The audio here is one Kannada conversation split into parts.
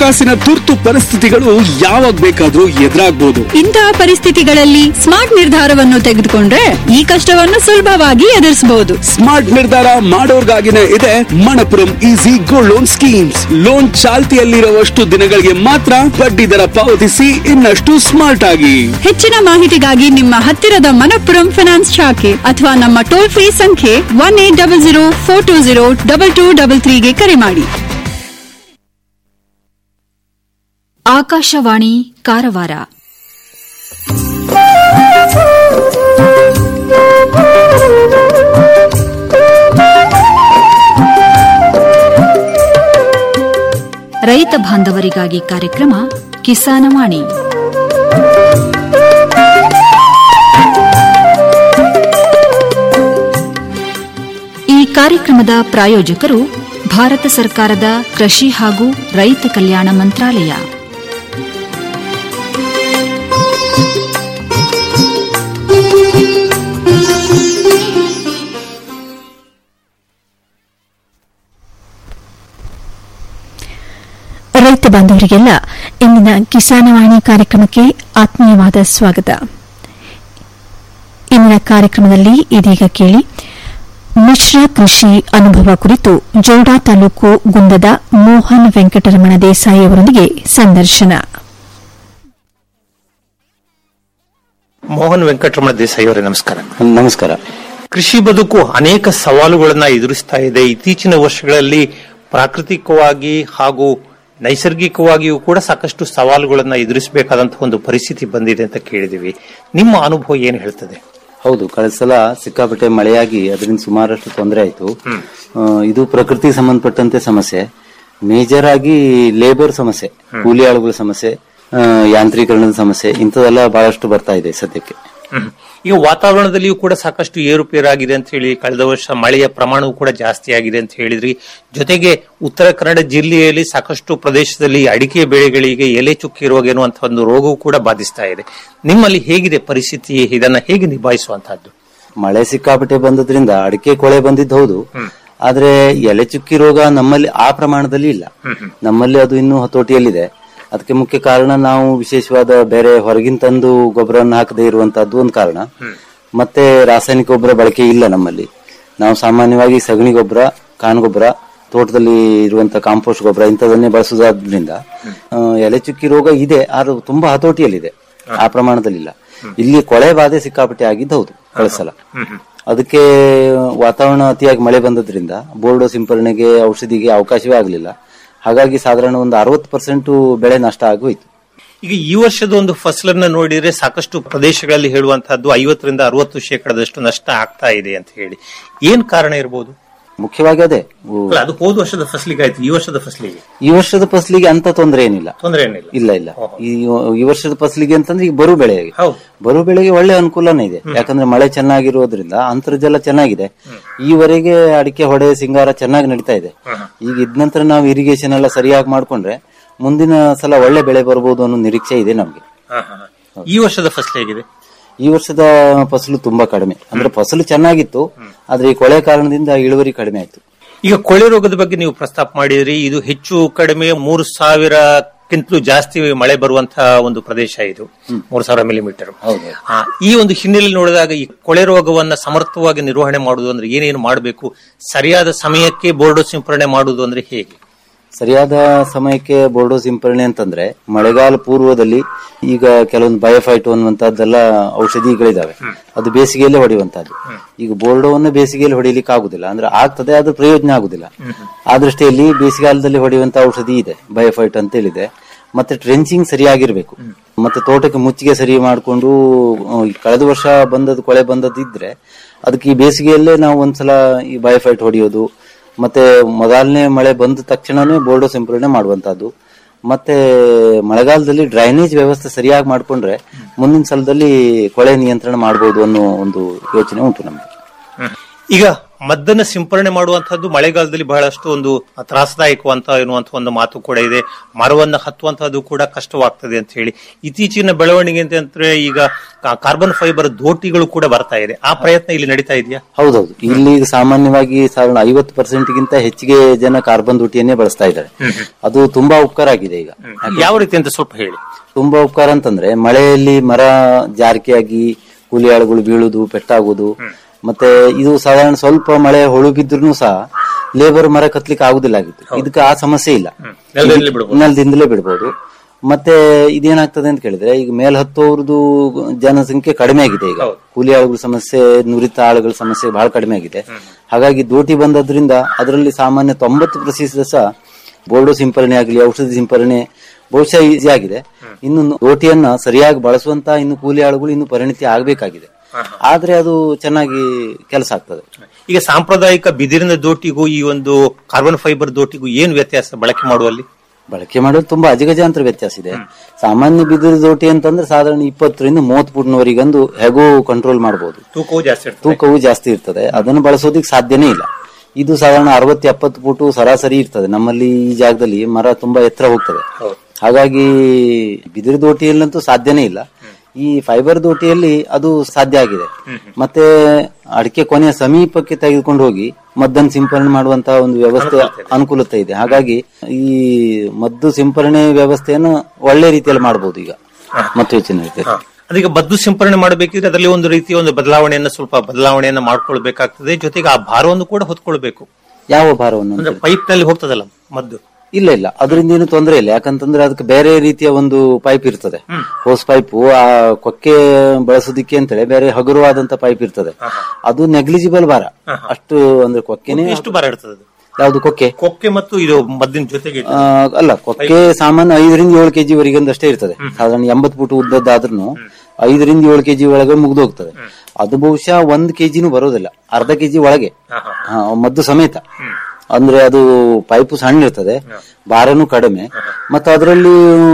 ಹಣಕಾಸಿನ ತುರ್ತು ಪರಿಸ್ಥಿತಿಗಳು ಯಾವಾಗ ಬೇಕಾದ್ರೂ ಎದುರಾಗ್ಬೋದು ಇಂತಹ ಪರಿಸ್ಥಿತಿಗಳಲ್ಲಿ ಸ್ಮಾರ್ಟ್ ನಿರ್ಧಾರವನ್ನು ತೆಗೆದುಕೊಂಡ್ರೆ ಈ ಕಷ್ಟವನ್ನು ಸುಲಭವಾಗಿ ಎದುರಿಸಬಹುದು ಸ್ಮಾರ್ಟ್ ನಿರ್ಧಾರ ಮಾಡೋರ್ಗಾಗಿನೇ ಇದೆ Manappuram easy gold loan schemes loan ಚಾಲ್ತಿಯಲ್ಲಿರುವಷ್ಟು ದಿನಗಳಿಗೆ ಮಾತ್ರ ಬಡ್ಡಿ ದರ ಪಾವತಿಸಿ ಇನ್ನಷ್ಟು ಸ್ಮಾರ್ಟ್ ಆಗಿ ಹೆಚ್ಚಿನ ಮಾಹಿತಿಗಾಗಿ ನಿಮ್ಮ ಹತ್ತಿರದ ಮನಪ್ಪುರಂ ಫೈನಾನ್ಸ್ ಶಾಖೆ ಅಥವಾ ನಮ್ಮ ಟೋಲ್ ಫ್ರೀ ಸಂಖ್ಯೆ one eight double zero four two zero double two double ತ್ರೀಗೆ ಕರೆ ಮಾಡಿ ಆಕಾಶವಾಣಿ ಕಾರವಾರ ರೈತ ಬಾಂಧವರಿಗಾಗಿ ಕಾರ್ಯಕ್ರಮ ಕಿಸಾನವಾಣಿ ಈ ಕಾರ್ಯಕ್ರಮದ ಪ್ರಾಯೋಜಕರು ಭಾರತ ಸರ್ಕಾರದ ಕೃಷಿ ಹಾಗೂ ರೈತ ಕಲ್ಯಾಣ ಮಂತ್ರಾಲಯ ರೈತ ಬಾಂಧವರಿಗೆಲ್ಲ ಇಂದಿನ ಕಿಸಾನವಾಣಿ ಕಾರ್ಯಕ್ರಮಕ್ಕೆ ಆತ್ಮೀಯವಾದ ಸ್ವಾಗತ ಇಂದಿನ ಕಾರ್ಯಕ್ರಮದಲ್ಲಿ ಇದೀಗ ಕೇಳಿ ಮಿಶ್ರ ಕೃಷಿ ಅನುಭವ ಕುರಿತು ಜೋಡಾ ತಾಲೂಕು ಗುಂದದ ಮೋಹನ್ ವೆಂಕಟರಮಣ ದೇಸಾಯಿ ಅವರೊಂದಿಗೆ ಸಂದರ್ಶನ ಮೋಹನ್ ವೆಂಕಟರಮಣ ದೇಸಾಯಿ ಅವರೇ ನಮಸ್ಕಾರ ನಮಸ್ಕಾರ ಕೃಷಿ ಬದುಕು ಅನೇಕ ಸವಾಲುಗಳನ್ನ ಎದುರಿಸ್ತಾ ಇದೆ ಇತ್ತೀಚಿನ ವರ್ಷಗಳಲ್ಲಿ ಪ್ರಾಕೃತಿಕವಾಗಿ ಹಾಗೂ ನೈಸರ್ಗಿಕವಾಗಿಯೂ ಕೂಡ ಸಾಕಷ್ಟು ಸವಾಲುಗಳನ್ನ ಎದುರಿಸಬೇಕಾದಂತಹ ಒಂದು ಪರಿಸ್ಥಿತಿ ಬಂದಿದೆ ಅಂತ ಕೇಳಿದಿವಿ ನಿಮ್ಮ ಅನುಭವ ಏನು ಹೇಳ್ತದೆ ಹೌದು ಕಳೆದ ಸಲ ಸಿಕ್ಕಾಪಟ್ಟೆ ಮಳೆಯಾಗಿ ಅದರಿಂದ ಸುಮಾರಷ್ಟು ತೊಂದರೆ ಆಯ್ತು ಆ, ಇದು ಪ್ರಕೃತಿ ಸಂಬಂಧಪಟ್ಟಂತೆ ಸಮಸ್ಯೆ ಮೇಜರ್ ಆಗಿ ಲೇಬರ್ ಸಮಸ್ಯೆ ಕೂಲಿ ಆಳುಗಳ ಸಮಸ್ಯೆ ಆ, ಯಾಂತ್ರೀಕರಣದ ಸಮಸ್ಯೆ ಇಂಥದೆಲ್ಲ ಬಹಳಷ್ಟು ಬರ್ತಾ ಇದೆ ಸದ್ಯಕ್ಕೆ ಈಗ ವಾತಾವರಣದಲ್ಲಿಯೂ ಕೂಡ ಸಾಕಷ್ಟು ಏರುಪೇರಾಗಿದೆ ಅಂತ ಹೇಳಿ ಕಳೆದ ವರ್ಷ ಮಳೆಯ ಪ್ರಮಾಣವೂ ಕೂಡ ಜಾಸ್ತಿ ಆಗಿದೆ ಅಂತ ಹೇಳಿದ್ರಿ ಜೊತೆಗೆ ಉತ್ತರ ಕನ್ನಡ ಜಿಲ್ಲೆಯಲ್ಲಿ ಸಾಕಷ್ಟು ಪ್ರದೇಶದಲ್ಲಿ ಅಡಿಕೆ ಬೆಳೆಗಳಿಗೆ ಎಲೆ ಚುಕ್ಕಿ ರೋಗ ಎನ್ನುವಂತಹ ಒಂದು ರೋಗವೂ ಕೂಡ ಬಾಧಿಸ್ತಾ ಇದೆ ನಿಮ್ಮಲ್ಲಿ ಹೇಗಿದೆ ಪರಿಸ್ಥಿತಿ ಇದನ್ನ ಹೇಗೆ ನಿಭಾಯಿಸುವಂತಹದ್ದು ಮಳೆ ಸಿಕ್ಕಾಪಟ್ಟೆ ಬಂದದ್ರಿಂದ ಅಡಿಕೆ ಕೊಳೆ ಬಂದಿದ್ದು ಹೌದು ಆದ್ರೆ ಎಲೆ ಚುಕ್ಕಿ ರೋಗ ನಮ್ಮಲ್ಲಿ ಆ ಪ್ರಮಾಣದಲ್ಲಿ ಇಲ್ಲ ನಮ್ಮಲ್ಲಿ ಅದು ಇನ್ನೂ ಹತೋಟಿಯಲ್ಲಿದೆ ಅದಕ್ಕೆ ಮುಖ್ಯ ಕಾರಣ ನಾವು ವಿಶೇಷವಾದ ಬೇರೆ ಹೊರಗಿನ ತಂದು ಗೊಬ್ಬರವನ್ನು ಹಾಕದೇ ಇರುವಂತಹದ್ದು ಒಂದು ಕಾರಣ ಮತ್ತೆ ರಾಸಾಯನಿಕ ಗೊಬ್ಬರ ಬಳಕೆ ಇಲ್ಲ ನಮ್ಮಲ್ಲಿ ನಾವು ಸಾಮಾನ್ಯವಾಗಿ ಸಗಣಿ ಗೊಬ್ಬರ ಕಾನ್ ಗೊಬ್ಬರ ತೋಟದಲ್ಲಿ ಇರುವಂತ ಕಾಂಪೋಸ್ಟ್ ಗೊಬ್ಬರ ಇಂಥದನ್ನೇ ಬಳಸುವುದಾದ್ರಿಂದ ಆ, ಎಲೆ ಚುಕ್ಕಿ ರೋಗ ಇದೆ ಆದ್ರೆ ತುಂಬಾ ಹತೋಟಿಯಲ್ಲಿದೆ ಆ ಪ್ರಮಾಣದಲ್ಲಿಲ್ಲ ಇಲ್ಲಿ ಕೊಳೆ ಬಾಧೆ ಸಿಕ್ಕಾಪಟ್ಟೆ ಆಗಿದ್ದು ಹೌದು ಕಳೆದ ಸಲ ಅದಕ್ಕೆ ವಾತಾವರಣ ಅತಿಯಾಗಿ ಮಳೆ ಬಂದದ್ರಿಂದ ಬೋರ್ಡೋ ಸಿಂಪರಣೆಗೆ ಔಷಧಿಗೆ ಅವಕಾಶವೇ ಆಗಲಿಲ್ಲ ಹಾಗಾಗಿ ಸಾಧಾರಣ ಒಂದು ಅರವತ್ತು ಪರ್ಸೆಂಟ್ ಬೆಳೆ ನಷ್ಟ ಆಗೋಯ್ತು ಈಗ ಈ ವರ್ಷದ ಒಂದು ಫಸಲನ್ನ ನೋಡಿದ್ರೆ ಸಾಕಷ್ಟು ಪ್ರದೇಶಗಳಲ್ಲಿ ಹೇಳುವಂತಹದ್ದು ಐವತ್ತರಿಂದ ಅರವತ್ತು ಶೇಕಡದಷ್ಟು ನಷ್ಟ ಆಗ್ತಾ ಇದೆ ಅಂತ ಹೇಳಿ ಏನ್ ಕಾರಣ ಇರಬಹುದು ಮುಖ್ಯವಾಗಿ ಅದೇ ಉ- ಅಲ್ಲ ಅದು ಹೋದ ವರ್ಷದ ಫಸಲಿಗೆ ಆಯ್ತು ಈ ವರ್ಷದ ಫಸಲಿಗೆ ಈ ವರ್ಷದ ಫಸಲಿಗೆ ಅಂತ ತೊಂದರೆ ಏನಿಲ್ಲ ತೊಂದರೆ ಏನಿಲ್ಲ ಇಲ್ಲ ಇಲ್ಲ ಈ ಈ ವರ್ಷದ ಫಸಲಿಗೆ ಅಂತಂದ್ರೆ ಈಗ ಬರು ಬೆಳೆಗೆ ಹೌದು ಬರು ಬೆಳೆಗೆ ಒಳ್ಳೆ ಅನುಕೂಲನೇ ಇದೆ ಯಾಕಂದ್ರೆ ಮಳೆ ಚೆನ್ನಾಗಿರೋದ್ರಿಂದ ಅಂತರ್ಜಲ ಚೆನ್ನಾಗಿದೆ ಈವರೆಗೆ ಅಡಿಕೆ ಹೊಡೆ ಸಿಂಗಾರ ಚೆನ್ನಾಗಿ ನಡೀತಾ ಇದೆ ಈಗ ಇದ್ ನಂತರ ನಾವು ಇರಿಗೇಷನ್ ಎಲ್ಲ ಸರಿಯಾಗಿ ಮಾಡ್ಕೊಂಡ್ರೆ ಮುಂದಿನ ಸಲ ಒಳ್ಳೆ ಬೆಳೆ ಬರ್ಬೋದು ಅನ್ನೋ ನಿರೀಕ್ಷೆ ಇದೆ ನಮ್ಗೆ ಹಾ, ಹಾ, ಹಾ. ಈ ವರ್ಷದ ಫಸಲು ಹೇಗಿದೆ ಈ ವರ್ಷದ ಫಸಲು ತುಂಬಾ ಕಡಿಮೆ ಅಂದ್ರೆ ಫಸಲು ಚೆನ್ನಾಗಿತ್ತು ಆದ್ರೆ ಈ ಕೊಳೆ ಕಾರಣದಿಂದ ಇಳುವರಿ ಕಡಿಮೆ ಆಯ್ತು ಈಗ ಕೊಳೆ ರೋಗದ ಬಗ್ಗೆ ನೀವು ಪ್ರಸ್ತಾಪ ಮಾಡಿದ್ರಿ ಇದು ಹೆಚ್ಚು ಕಡಿಮೆ ಮೂರು ಸಾವಿರಕ್ಕಿಂತಲೂ ಜಾಸ್ತಿ ಮಳೆ ಬರುವಂತಹ ಒಂದು ಪ್ರದೇಶ ಇದು ಮೂರು ಸಾವಿರ ಮಿಲಿಮೀಟರ್ ಹೌದು ಆ, ಈ ಒಂದು ಹಿನ್ನೆಲೆಯಲ್ಲಿ ನೋಡಿದಾಗ ಈ ಕೊಳೆ ರೋಗವನ್ನ ಸಮರ್ಥವಾಗಿ ನಿರ್ವಹಣೆ ಮಾಡುವುದು ಅಂದ್ರೆ ಏನೇನು ಮಾಡಬೇಕು ಸರಿಯಾದ ಸಮಯಕ್ಕೆ ಬೋರ್ಡೋ ಸಿಂಪರಣೆ ಮಾಡುವುದು ಅಂದ್ರೆ ಹೇಗೆ ಸರಿಯಾದ ಸಮಯಕ್ಕೆ ಬೋರ್ಡೋ ಸಿಂಪರಣೆ ಅಂತಂದ್ರೆ ಮಳೆಗಾಲ ಪೂರ್ವದಲ್ಲಿ ಈಗ ಕೆಲವೊಂದು ಬಯೋಫೈಟ್ ಅನ್ನುವಂತದ್ದೆಲ್ಲ ಔಷಧಿಗಳಿದಾವೆ ಅದು ಬೇಸಿಗೆಯಲ್ಲೇ ಹೊಡೆಯುವಂತದ್ದು ಈಗ ಬೋರ್ಡೋವನ್ನು ಬೇಸಿಗೆಯಲ್ಲಿ ಹೊಡಿಲಿಕ್ಕೆ ಆಗುದಿಲ್ಲ ಅಂದ್ರೆ ಆಗ್ತದೆ ಆದ್ರೆ ಪ್ರಯೋಜನ ಆಗುದಿಲ್ಲ ಆ ದೃಷ್ಟಿಯಲ್ಲಿ ಬೇಸಿಗೆಗಾಲದಲ್ಲಿ ಹೊಡೆಯುವಂತ ಔಷಧಿ ಇದೆ ಬಯೋಫೈಟ್ ಅಂತ ಹೇಳಿದೆ ಮತ್ತೆ ಟ್ರೆಂಚಿಂಗ್ ಸರಿಯಾಗಿರ್ಬೇಕು ಮತ್ತೆ ತೋಟಕ್ಕೆ ಮುಚ್ಚಿಗೆ ಸರಿ ಮಾಡಿಕೊಂಡು ಕಳೆದ ವರ್ಷ ಬಂದದ್ದು ಕೊಳೆ ಬಂದದ್ದಿದ್ರೆ ಅದಕ್ಕೆ ಈ ಬೇಸಿಗೆಯಲ್ಲೇ ನಾವು ಒಂದ್ಸಲ ಈ ಬಯೋಫೈಟ್ ಹೊಡೆಯೋದು ಮತ್ತೆ ಮೊದಲನೇ ಮಳೆ ಬಂದ ತಕ್ಷಣನೇ ಬೋರ್ಡೋ ಸಿಂಪರಣೆ ಮಾಡುವಂತಹದ್ದು ಮತ್ತೆ ಮಳೆಗಾಲದಲ್ಲಿ ಡ್ರೈನೇಜ್ ವ್ಯವಸ್ಥೆ ಸರಿಯಾಗಿ ಮಾಡ್ಕೊಂಡ್ರೆ ಮುಂದಿನ ಸಲದಲ್ಲಿ ಕೊಳೆ ನಿಯಂತ್ರಣ ಮಾಡಬಹುದು ಅನ್ನೋ ಒಂದು ಯೋಚನೆ ಉಂಟು ನಮಗೆ ಈಗ ಮದ್ದನ್ನ ಸಿಂಪರಣೆ ಮಾಡುವಂತಹದ್ದು ಮಳೆಗಾಲದಲ್ಲಿ ಬಹಳಷ್ಟು ಒಂದು ತ್ರಾಸದಾಯಕವಂತ ಎನ್ನುವಂತ ಒಂದು ಮಾತು ಕೂಡ ಇದೆ ಮರವನ್ನ ಹತ್ತುವಂತಹದ್ದು ಕೂಡ ಕಷ್ಟವಾಗ್ತದೆ ಅಂತ ಹೇಳಿ ಇತ್ತೀಚಿನ ಬೆಳವಣಿಗೆ ಅಂತಂದ್ರೆ ಈಗ ಕಾ- ಕಾರ್ಬನ್ ಫೈಬರ್ ದೋಟಿಗಳು ಕೂಡ ಬರ್ತಾ ಇದೆ ಆ ಪ್ರಯತ್ನ ಇಲ್ಲಿ ನಡೀತಾ ಇದೆಯಾ ಹೌದೌದು ಇಲ್ಲಿ ಈಗ ಸಾಮಾನ್ಯವಾಗಿ ಸಾಧಾರಣ ಐವತ್ತು ಪರ್ಸೆಂಟ್ ಗಿಂತ ಹೆಚ್ಚಿಗೆ ಜನ ಕಾರ್ಬನ್ ದುಟಿಯನ್ನೇ ಬಳಸ್ತಾ ಇದ್ದಾರೆ ಅದು ತುಂಬಾ ಉಪಕಾರ ಆಗಿದೆ ಈಗ ಯಾವ ರೀತಿ ಅಂತ ಸ್ವಲ್ಪ ಹೇಳಿ ತುಂಬಾ ಉಪಕಾರ ಅಂತಂದ್ರೆ ಮಳೆಯಲ್ಲಿ ಮರ ಜಾರಿಕೆಯಾಗಿ ಕೂಲಿ ಆಳುಗಳು ಬೀಳುದು ಪೆಟ್ಟಾಗುದು ಮತ್ತೆ ಇದು ಸಾಧಾರಣ ಸ್ವಲ್ಪ ಮಳೆ ಹೊಳು ಬಿದ್ರು ಸಹ ಲೇಬರ್ ಮರ ಕತ್ಲಿಕ್ಕೆ ಆಗುದಿಲ್ಲ ಆಗಿತ್ತು ಇದಕ್ಕೆ ಆ ಸಮಸ್ಯೆ ಇಲ್ಲ ನೆಲದಲ್ಲಿ ಬಿಡ್ಬೋದು. ನೆಲದಿಂದಲೇ ಬಿಡ್ಬೋದು ಮತ್ತೆ ಇದೇನಾಗ್ತದೆ ಅಂತ ಕೇಳಿದ್ರೆ ಈಗ ಮೇಲ್ ಹತ್ತೋರ್ದು ಜನಸಂಖ್ಯೆ ಕಡಿಮೆ ಆಗಿದೆ ಈಗ ಕೂಲಿ ಆಳುಗಳ ಸಮಸ್ಯೆ ನುರಿತ ಆಳುಗಳ ಸಮಸ್ಯೆ ಬಹಳ ಕಡಿಮೆ ಆಗಿದೆ ಹಾಗಾಗಿ ದೋಟಿ ಬಂದದ್ರಿಂದ ಅದರಲ್ಲಿ ಸಾಮಾನ್ಯ ತೊಂಬತ್ತು ಪ್ರತಿಶತ ಸಹ ಬೋರ್ಡು ಸಿಂಪರಣೆ ಆಗಲಿ ಔಷಧಿ ಸಿಂಪರಣೆ ಬಹುಶಃ ಈಸಿ ಆಗಿದೆ ಇನ್ನು ದೋಟಿಯನ್ನ ಸರಿಯಾಗಿ ಬಳಸುವಂತ ಇನ್ನು ಕೂಲಿ ಆಳುಗಳು ಇನ್ನು ಪರಿಣಿತಿ ಆಗಬೇಕಾಗಿದೆ ಆದ್ರೆ ಅದು ಚೆನ್ನಾಗಿ ಕೆಲಸ ಆಗ್ತದೆ ಈಗ ಸಾಂಪ್ರದಾಯಿಕ ಬಿದಿರಿನ ದೋಟಿಗೂ ಈ ಒಂದು ಕಾರ್ಬನ್ ಫೈಬರ್ ದೋಟಿಗೂ ಏನು ವ್ಯತ್ಯಾಸ ಬಳಕೆ ಮಾಡುವಲ್ಲಿ ಬಳಕೆ ಮಾಡೋದು ತುಂಬಾ ಅಜಗಜಾಂತರ ವ್ಯತ್ಯಾಸ ಇದೆ ಸಾಮಾನ್ಯ ಬಿದಿರು ದೋಟಿ ಅಂತಂದ್ರೆ ಸಾಧಾರಣ ಇಪ್ಪತ್ತರಿಂದ ಮೂವತ್ತು ಫುಟ್ನವರೆಗಂದು ಹೇಗೂ ಕಂಟ್ರೋಲ್ ಮಾಡಬಹುದು ತೂಕವು ಜಾಸ್ತಿ ಇರ್ತದೆ ತೂಕವು ಜಾಸ್ತಿ ಇರ್ತದೆ ಅದನ್ನು ಬಳಸೋದಕ್ಕೆ ಸಾಧ್ಯನೇ ಇಲ್ಲ ಇದು ಸಾಧಾರಣ ಅರವತ್ತು ಎಪ್ಪತ್ತು ಫುಟು ಸರಾಸರಿ ಇರ್ತದೆ ನಮ್ಮಲ್ಲಿ ಈ ಜಾಗದಲ್ಲಿ ಮರ ತುಂಬಾ ಎತ್ತರ ಹೋಗ್ತದೆ ಹಾಗಾಗಿ ಬಿದಿರು ದೋಟಿಯಲ್ಲಂತೂ ಸಾಧ್ಯನೇ ಇಲ್ಲ ಈ ಫೈಬರ್ ದೋಟಿಯಲ್ಲಿ ಅದು ಸಾಧ್ಯ ಆಗಿದೆ ಮತ್ತೆ ಅಡಿಕೆ ಕೊನೆಯ ಸಮೀಪಕ್ಕೆ ತೆಗೆದುಕೊಂಡು ಹೋಗಿ ಮದ್ದನ್ನು ಸಿಂಪರಣೆ ಮಾಡುವಂತಹ ಒಂದು ವ್ಯವಸ್ಥೆ ಅನುಕೂಲತೆ ಇದೆ ಹಾಗಾಗಿ ಈ ಮದ್ದು ಸಿಂಪರಣೆ ವ್ಯವಸ್ಥೆಯನ್ನು ಒಳ್ಳೆ ರೀತಿಯಲ್ಲಿ ಮಾಡಬಹುದು ಈಗ ಮತ್ತು ಹೆಚ್ಚಿನ ರೀತಿಯಲ್ಲಿ ಅದೀಗ ಮದ್ದು ಸಿಂಪರಣೆ ಮಾಡಬೇಕಿದ್ರೆ ಅದರಲ್ಲಿ ಒಂದು ರೀತಿಯ ಒಂದು ಬದಲಾವಣೆಯನ್ನ ಸ್ವಲ್ಪ ಬದಲಾವಣೆಯನ್ನ ಮಾಡ್ಕೊಳ್ಬೇಕಾಗ್ತದೆ ಜೊತೆಗೆ ಆ ಭಾರವನ್ನು ಕೂಡ ಹೊತ್ಕೊಳ್ಬೇಕು ಯಾವ ಭಾರವನ್ನು ಅಂದ್ರೆ ಪೈಪ್ ನಲ್ಲಿ ಹೋಗ್ತದಲ್ಲ ಮದ್ದು ಇಲ್ಲ ಇಲ್ಲ ಅದರಿಂದ ಏನು ತೊಂದರೆ ಇಲ್ಲ ಯಾಕಂತಂದ್ರೆ ಅದಕ್ಕೆ ಬೇರೆ ರೀತಿಯ ಒಂದು ಪೈಪ್ ಇರ್ತದೆ ಹೋಸ್ ಪೈಪ್ ಆ ಕೊಕ್ಕೆ ಬಳಸೋದಿಕ್ಕೆ ಅಂತೇಳಿ ಬೇರೆ ಹಗುರವಾದಂತ ಪೈಪ್ ಇರ್ತದೆ ಅದು ನೆಗ್ಲಿಜಿಬಲ್ ಭಾರ ಅಷ್ಟು ಅಂದ್ರೆ ಕೊಕ್ಕೆನೆ ಎಷ್ಟು ಭಾರ ಇರ್ತದೆ ಅದು? ಯಾವ್ದು ಕೊಕ್ಕೆ ಕೊಕ್ಕೆ ಮತ್ತು ಇದು ಮದ್ದಿನ ಜೊತೆಗೆ ಆ, ಅಲ್ಲ ಕೊಕ್ಕೆ ಸಾಮಾನ್ಯ ಐದರಿಂದ ಏಳು ಕೆಜಿ ವರೆಗೆ ಅಷ್ಟೇ ಇರ್ತದೆ ಸಾಧಾರಣ ಎಂಬತ್ ಫುಟ್ ಉದ್ದದ್ದಾದ್ರೂ ಐದರಿಂದ ಏಳು ಕೆಜಿ ಒಳಗೆ ಮುಗ್ದು ಹೋಗ್ತದೆ ಅದು ಬಹುಶಃ ಒಂದ್ ಕೆಜಿನೂ ಬರೋದಿಲ್ಲ ಅರ್ಧ ಕೆಜಿ ಒಳಗೆ ಹಾ, ಮದ್ದು ಸಮೇತ ಅಂದ್ರೆ ಅದು ಪೈಪು ಸಣ್ಣ ಇರ್ತದೆ ಭಾರನೂ ಕಡಿಮೆ ಮತ್ತೆ ಅದರಲ್ಲಿ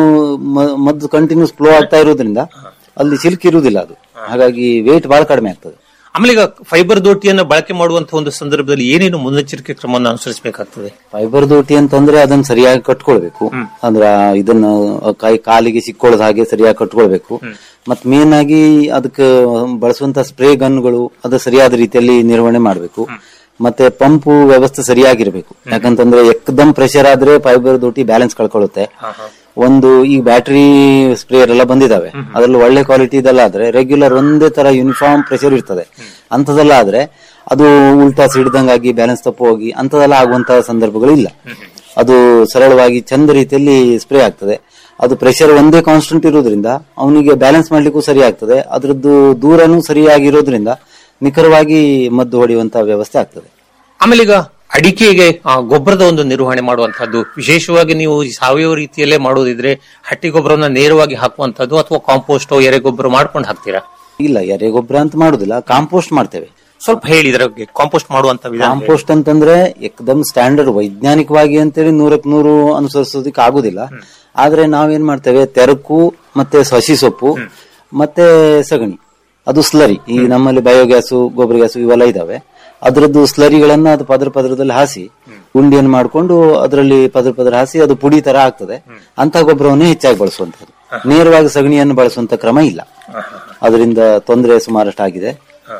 ಮ- ಮದ್ದು ಕಂಟಿನ್ಯೂಸ್ ಫ್ಲೋ ಆಗ್ತಾ ಇರೋದ್ರಿಂದ ಅಲ್ಲಿ ಸಿಲ್ಕ್ ಇರುವುದಿಲ್ಲ ಅದು ಹಾಗಾಗಿ ವೇಟ್ ಬಹಳ ಕಡಿಮೆ ಆಗ್ತದೆ ಆಮೇಲೆ ಈಗ ಫೈಬರ್ ದೋಟಿಯನ್ನ ಬಳಕೆ ಮಾಡುವಂತಹ ಒಂದು ಸಂದರ್ಭದಲ್ಲಿ ಏನೇನು ಮುನ್ನೆಚ್ಚರಿಕೆ ಕ್ರಮವನ್ನು ಅನುಸರಿಸಬೇಕಾಗ್ತದೆ ಫೈಬರ್ ದೋಟಿ ಅಂತಂದ್ರೆ ಅದನ್ನ ಸರಿಯಾಗಿ ಕಟ್ಕೊಳ್ಬೇಕು ಅಂದ್ರ ಇದನ್ನ ಕೈ ಕಾಲಿಗೆ ಸಿಕ್ಕೊಳ್ಳೋದ್ ಹಾಗೆ ಸರಿಯಾಗಿ ಕಟ್ಕೊಳ್ಬೇಕು ಮತ್ ಮೇನ್ ಆಗಿ ಅದಕ್ಕೆ ಬಳಸುವಂತ ಸ್ಪ್ರೇ ಗನ್ಗಳು ಅದು ಸರಿಯಾದ ರೀತಿಯಲ್ಲಿ ನಿರ್ವಹಣೆ ಮಾಡಬೇಕು ಮತ್ತೆ ಪಂಪು ವ್ಯವಸ್ಥೆ ಸರಿಯಾಗಿರ್ಬೇಕು ಯಾಕಂತಂದ್ರೆ ಎಕ್ದಮ್ ಪ್ರೆಷರ್ ಆದ್ರೆ ಫೈಬರ್ ದೋಟಿ ಬ್ಯಾಲೆನ್ಸ್ ಕಳ್ಕೊಳ್ಳುತ್ತೆ ಒಂದು ಈ ಬ್ಯಾಟರಿ ಸ್ಪ್ರೇಯರ್ ಎಲ್ಲ ಬಂದಿದಾವೆ ಅದ್ರಲ್ಲಿ ಒಳ್ಳೆ ಕ್ವಾಲಿಟಿ ಇದೆಲ್ಲ ಆದ್ರೆ ರೆಗ್ಯುಲರ್ ಒಂದೇ ತರ ಯೂನಿಫಾರ್ಮ್ ಪ್ರೆಷರ್ ಇರ್ತದೆ ಅಂತದೆಲ್ಲ ಆದ್ರೆ ಅದು ಉಲ್ಟಾ ಸಿಡ್ದಂಗಾಗಿ ಬ್ಯಾಲೆನ್ಸ್ ತಪ್ಪು ಹೋಗಿ ಅಂತದೆಲ್ಲ ಆಗುವಂತಹ ಸಂದರ್ಭಗಳು ಇಲ್ಲ ಅದು ಸರಳವಾಗಿ ಚಂದ ರೀತಿಯಲ್ಲಿ ಸ್ಪ್ರೇ ಆಗ್ತದೆ ಅದು ಪ್ರೆಷರ್ ಒಂದೇ ಕಾನ್ಸ್ಟೆಂಟ್ ಇರೋದ್ರಿಂದ ಅವನಿಗೆ ಬ್ಯಾಲೆನ್ಸ್ ಮಾಡ್ಲಿಕ್ಕೂ ಸರಿ ಆಗ್ತದೆ ಅದ್ರದ್ದು ದೂರನೂ ಸರಿಯಾಗಿರೋದ್ರಿಂದ ನಿಖರವಾಗಿ ಮದ್ದು ಹೊಡೆಯುವಂತ ವ್ಯವಸ್ಥೆ ಆಗ್ತದೆ ಆಮೇಲೆ ಈಗ ಅಡಿಕೆಗೆ ಆ, ಗೊಬ್ಬರದ ಒಂದು ನಿರ್ವಹಣೆ ಮಾಡುವಂತಹದ್ದು ವಿಶೇಷವಾಗಿ ನೀವು ಈ ಸಾವಯವ ರೀತಿಯಲ್ಲೇ ಮಾಡೋದಿದ್ರೆ ಹಟ್ಟಿ ಗೊಬ್ಬರವನ್ನ ನೇರವಾಗಿ ಹಾಕುವಂತದ್ದು ಅಥವಾ ಕಾಂಪೋಸ್ಟ್ ಎರೆ ಗೊಬ್ಬರ ಮಾಡ್ಕೊಂಡು ಹಾಕ್ತೀರಾ ಇಲ್ಲ ಎರೆ ಗೊಬ್ಬರ ಅಂತ ಮಾಡುದಿಲ್ಲ ಕಾಂಪೋಸ್ಟ್ ಮಾಡ್ತೇವೆ ಸ್ವಲ್ಪ ಹೇಳಿ ಇದರ ಬಗ್ಗೆ ಕಾಂಪೋಸ್ಟ್ ಮಾಡುವಂತ ವಿಧಾನ ಹೇಳಿ. ಕಾಂಪೋಸ್ಟ್ ಅಂತಂದ್ರೆ ಎಕ್ದಮ್ ಸ್ಟ್ಯಾಂಡರ್ಡ್ ವೈಜ್ಞಾನಿಕವಾಗಿ ಅಂತೇಳಿ ನೂರಕ್ ನೂರು ಅನುಸರಿಸೋದಕ್ಕೆ ಆಗುದಿಲ್ಲ ಆದ್ರೆ ನಾವೇನ್ ಮಾಡ್ತೇವೆ ತೆರಕು ಮತ್ತೆ ಸಸಿ ಸೊಪ್ಪು ಮತ್ತೆ ಸಗಣಿ ಅದು ಸ್ಲರಿ ಈ ನಮ್ಮಲ್ಲಿ ಬಯೋಗ್ಯಾಸು ಗೊಬ್ಬರ ಗ್ಯಾಸು ಇವೆಲ್ಲ ಇದಾವೆ ಅದರದ್ದು ಸ್ಲರಿಗಳನ್ನ ಅದು ಪದ್ರ ಪದರದಲ್ಲಿ ಹಾಸಿ ಗುಂಡಿಯನ್ನು ಮಾಡ್ಕೊಂಡು ಅದರಲ್ಲಿ ಪದ್ರ ಪದ್ರ ಹಾಸಿ ಅದು ಪುಡಿ ತರ ಆಗ್ತದೆ ಅಂತ ಗೊಬ್ಬರವನ್ನೇ ಹೆಚ್ಚಾಗಿ ಬಳಸುವಂತದ್ದು ನೇರವಾಗಿ ಸಗಣಿಯನ್ನು ಬಳಸುವಂತ ಕ್ರಮ ಇಲ್ಲ ಅದರಿಂದ ತೊಂದರೆ ಸುಮಾರಷ್ಟು ಆಗಿದೆ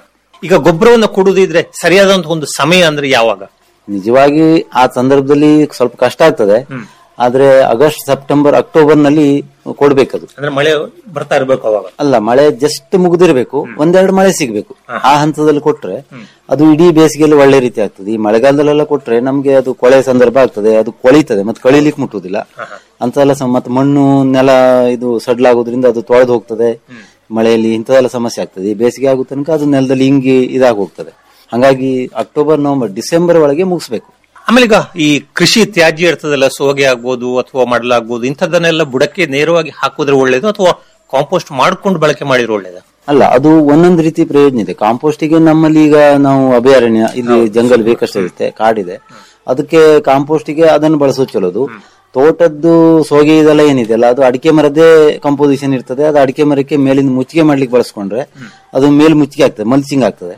ಈಗ ಗೊಬ್ಬರವನ್ನು ಕೊಡುದಿದ್ರೆ ಸರಿಯಾದಂತಹ ಒಂದು ಸಮಯ ಅಂದ್ರೆ ಯಾವಾಗ ನಿಜವಾಗಿ ಆ ಸಂದರ್ಭದಲ್ಲಿ ಸ್ವಲ್ಪ ಕಷ್ಟ ಆಗ್ತದೆ ಆದ್ರೆ ಆಗಸ್ಟ್ ಸೆಪ್ಟೆಂಬರ್ ಅಕ್ಟೋಬರ್ ನಲ್ಲಿ ಕೊಡ್ಬೇಕದು ಅಂದ್ರೆ ಮಳೆ ಬರ್ತಾ ಇರ್ಬೇಕು ಅವಾಗ ಅಲ್ಲ ಮಳೆ ಜಸ್ಟ್ ಮುಗಿದಿರ್ಬೇಕು ಒಂದೆರಡು ಮಳೆ ಸಿಗ್ಬೇಕು ಆ ಹಂತದಲ್ಲಿ ಕೊಟ್ರೆ ಅದು ಇಡೀ ಬೇಸಿಗೆಯಲ್ಲಿ ಒಳ್ಳೆ ರೀತಿ ಆಗ್ತದೆ ಈ ಮಳೆಗಾಲದಲ್ಲೆಲ್ಲ ಕೊಟ್ರೆ ನಮ್ಗೆ ಅದು ಕೊಳೆ ಸಂದರ್ಭ ಆಗ್ತದೆ ಅದು ಕೊಳಿತದೆ ಮತ್ತೆ ಕಳಿಲಿಕ್ಕೆ ಮುಟ್ಟುದಿಲ್ಲ ಅಂತೆಲ್ಲ ಸಮ- ಮತ್ತೆ ಮಣ್ಣು ನೆಲ ಇದು ಸಡ್ಲಾಗೋದ್ರಿಂದ ಅದು ತೊಳೆದು ಹೋಗ್ತದೆ ಮಳೆಯಲ್ಲಿ ಇಂಥದೆಲ್ಲ ಸಮಸ್ಯೆ ಆಗ್ತದೆ ಈ ಬೇಸಿಗೆ ಆಗೋ ತನಕ ಅದು ನೆಲದಲ್ಲಿ ಹಿಂಗಿ ಇದಾಗಿ ಹೋಗ್ತದೆ ಹಾಗಾಗಿ ಅಕ್ಟೋಬರ್ ನವೆಂಬರ್ ಡಿಸೆಂಬರ್ ಒಳಗೆ ಮುಗಿಸ್ಬೇಕು ಆಮೇಲೆ ಈಗ ಈ ಕೃಷಿ ತ್ಯಾಜ್ಯ ಇರ್ತದಲ್ಲ ಸೋಗೆ ಆಗ್ಬೋದು ಅಥವಾ ಮಡಲಾಗ್ಬೋದು ಇಂಥದ್ದನ್ನೆಲ್ಲ ಬುಡಕ್ಕೆ ನೇರವಾಗಿ ಹಾಕಿದ್ರೆ ಒಳ್ಳೇದು ಅಥವಾ ಕಾಂಪೋಸ್ಟ್ ಮಾಡ್ಕೊಂಡು ಬಳಕೆ ಮಾಡಿದ್ರೆ ಒಳ್ಳೇದ ಅಲ್ಲ ಅದು ಒಂದೊಂದು ರೀತಿ ಪ್ರಯೋಜನ ಇದೆ ಕಾಂಪೋಸ್ಟಿಗೆ ನಮ್ಮಲ್ಲಿ ಈಗ ನಾವು ಅಭಯಾರಣ್ಯ ಇಲ್ಲಿ ಜಂಗಲ್ ಬೇಕಷ್ಟು ಇರುತ್ತೆ ಕಾಡಿದೆ ಅದಕ್ಕೆ ಕಾಂಪೋಸ್ಟಿಗೆ ಅದನ್ನು ಬಳಸೋದು ಚಲೋದು ತೋಟದ್ದು ಸೋಗೆ ಇದೆಲ್ಲ ಏನಿದೆಯಲ್ಲ ಅದು ಅಡಿಕೆ ಮರದೇ ಕಂಪೋಸಿಷನ್ ಇರ್ತದೆ ಅದು ಅಡಿಕೆ ಮರಕ್ಕೆ ಮೇಲಿಂದ ಮುಚ್ಚಿಗೆ ಮಾಡ್ಲಿಕ್ಕೆ ಬಳಸ್ಕೊಂಡ್ರೆ ಅದು ಮೇಲ್ ಮುಚ್ಚಿಗೆ ಆಗ್ತದೆ ಮಲ್ಚಿಂಗ್ ಆಗ್ತದೆ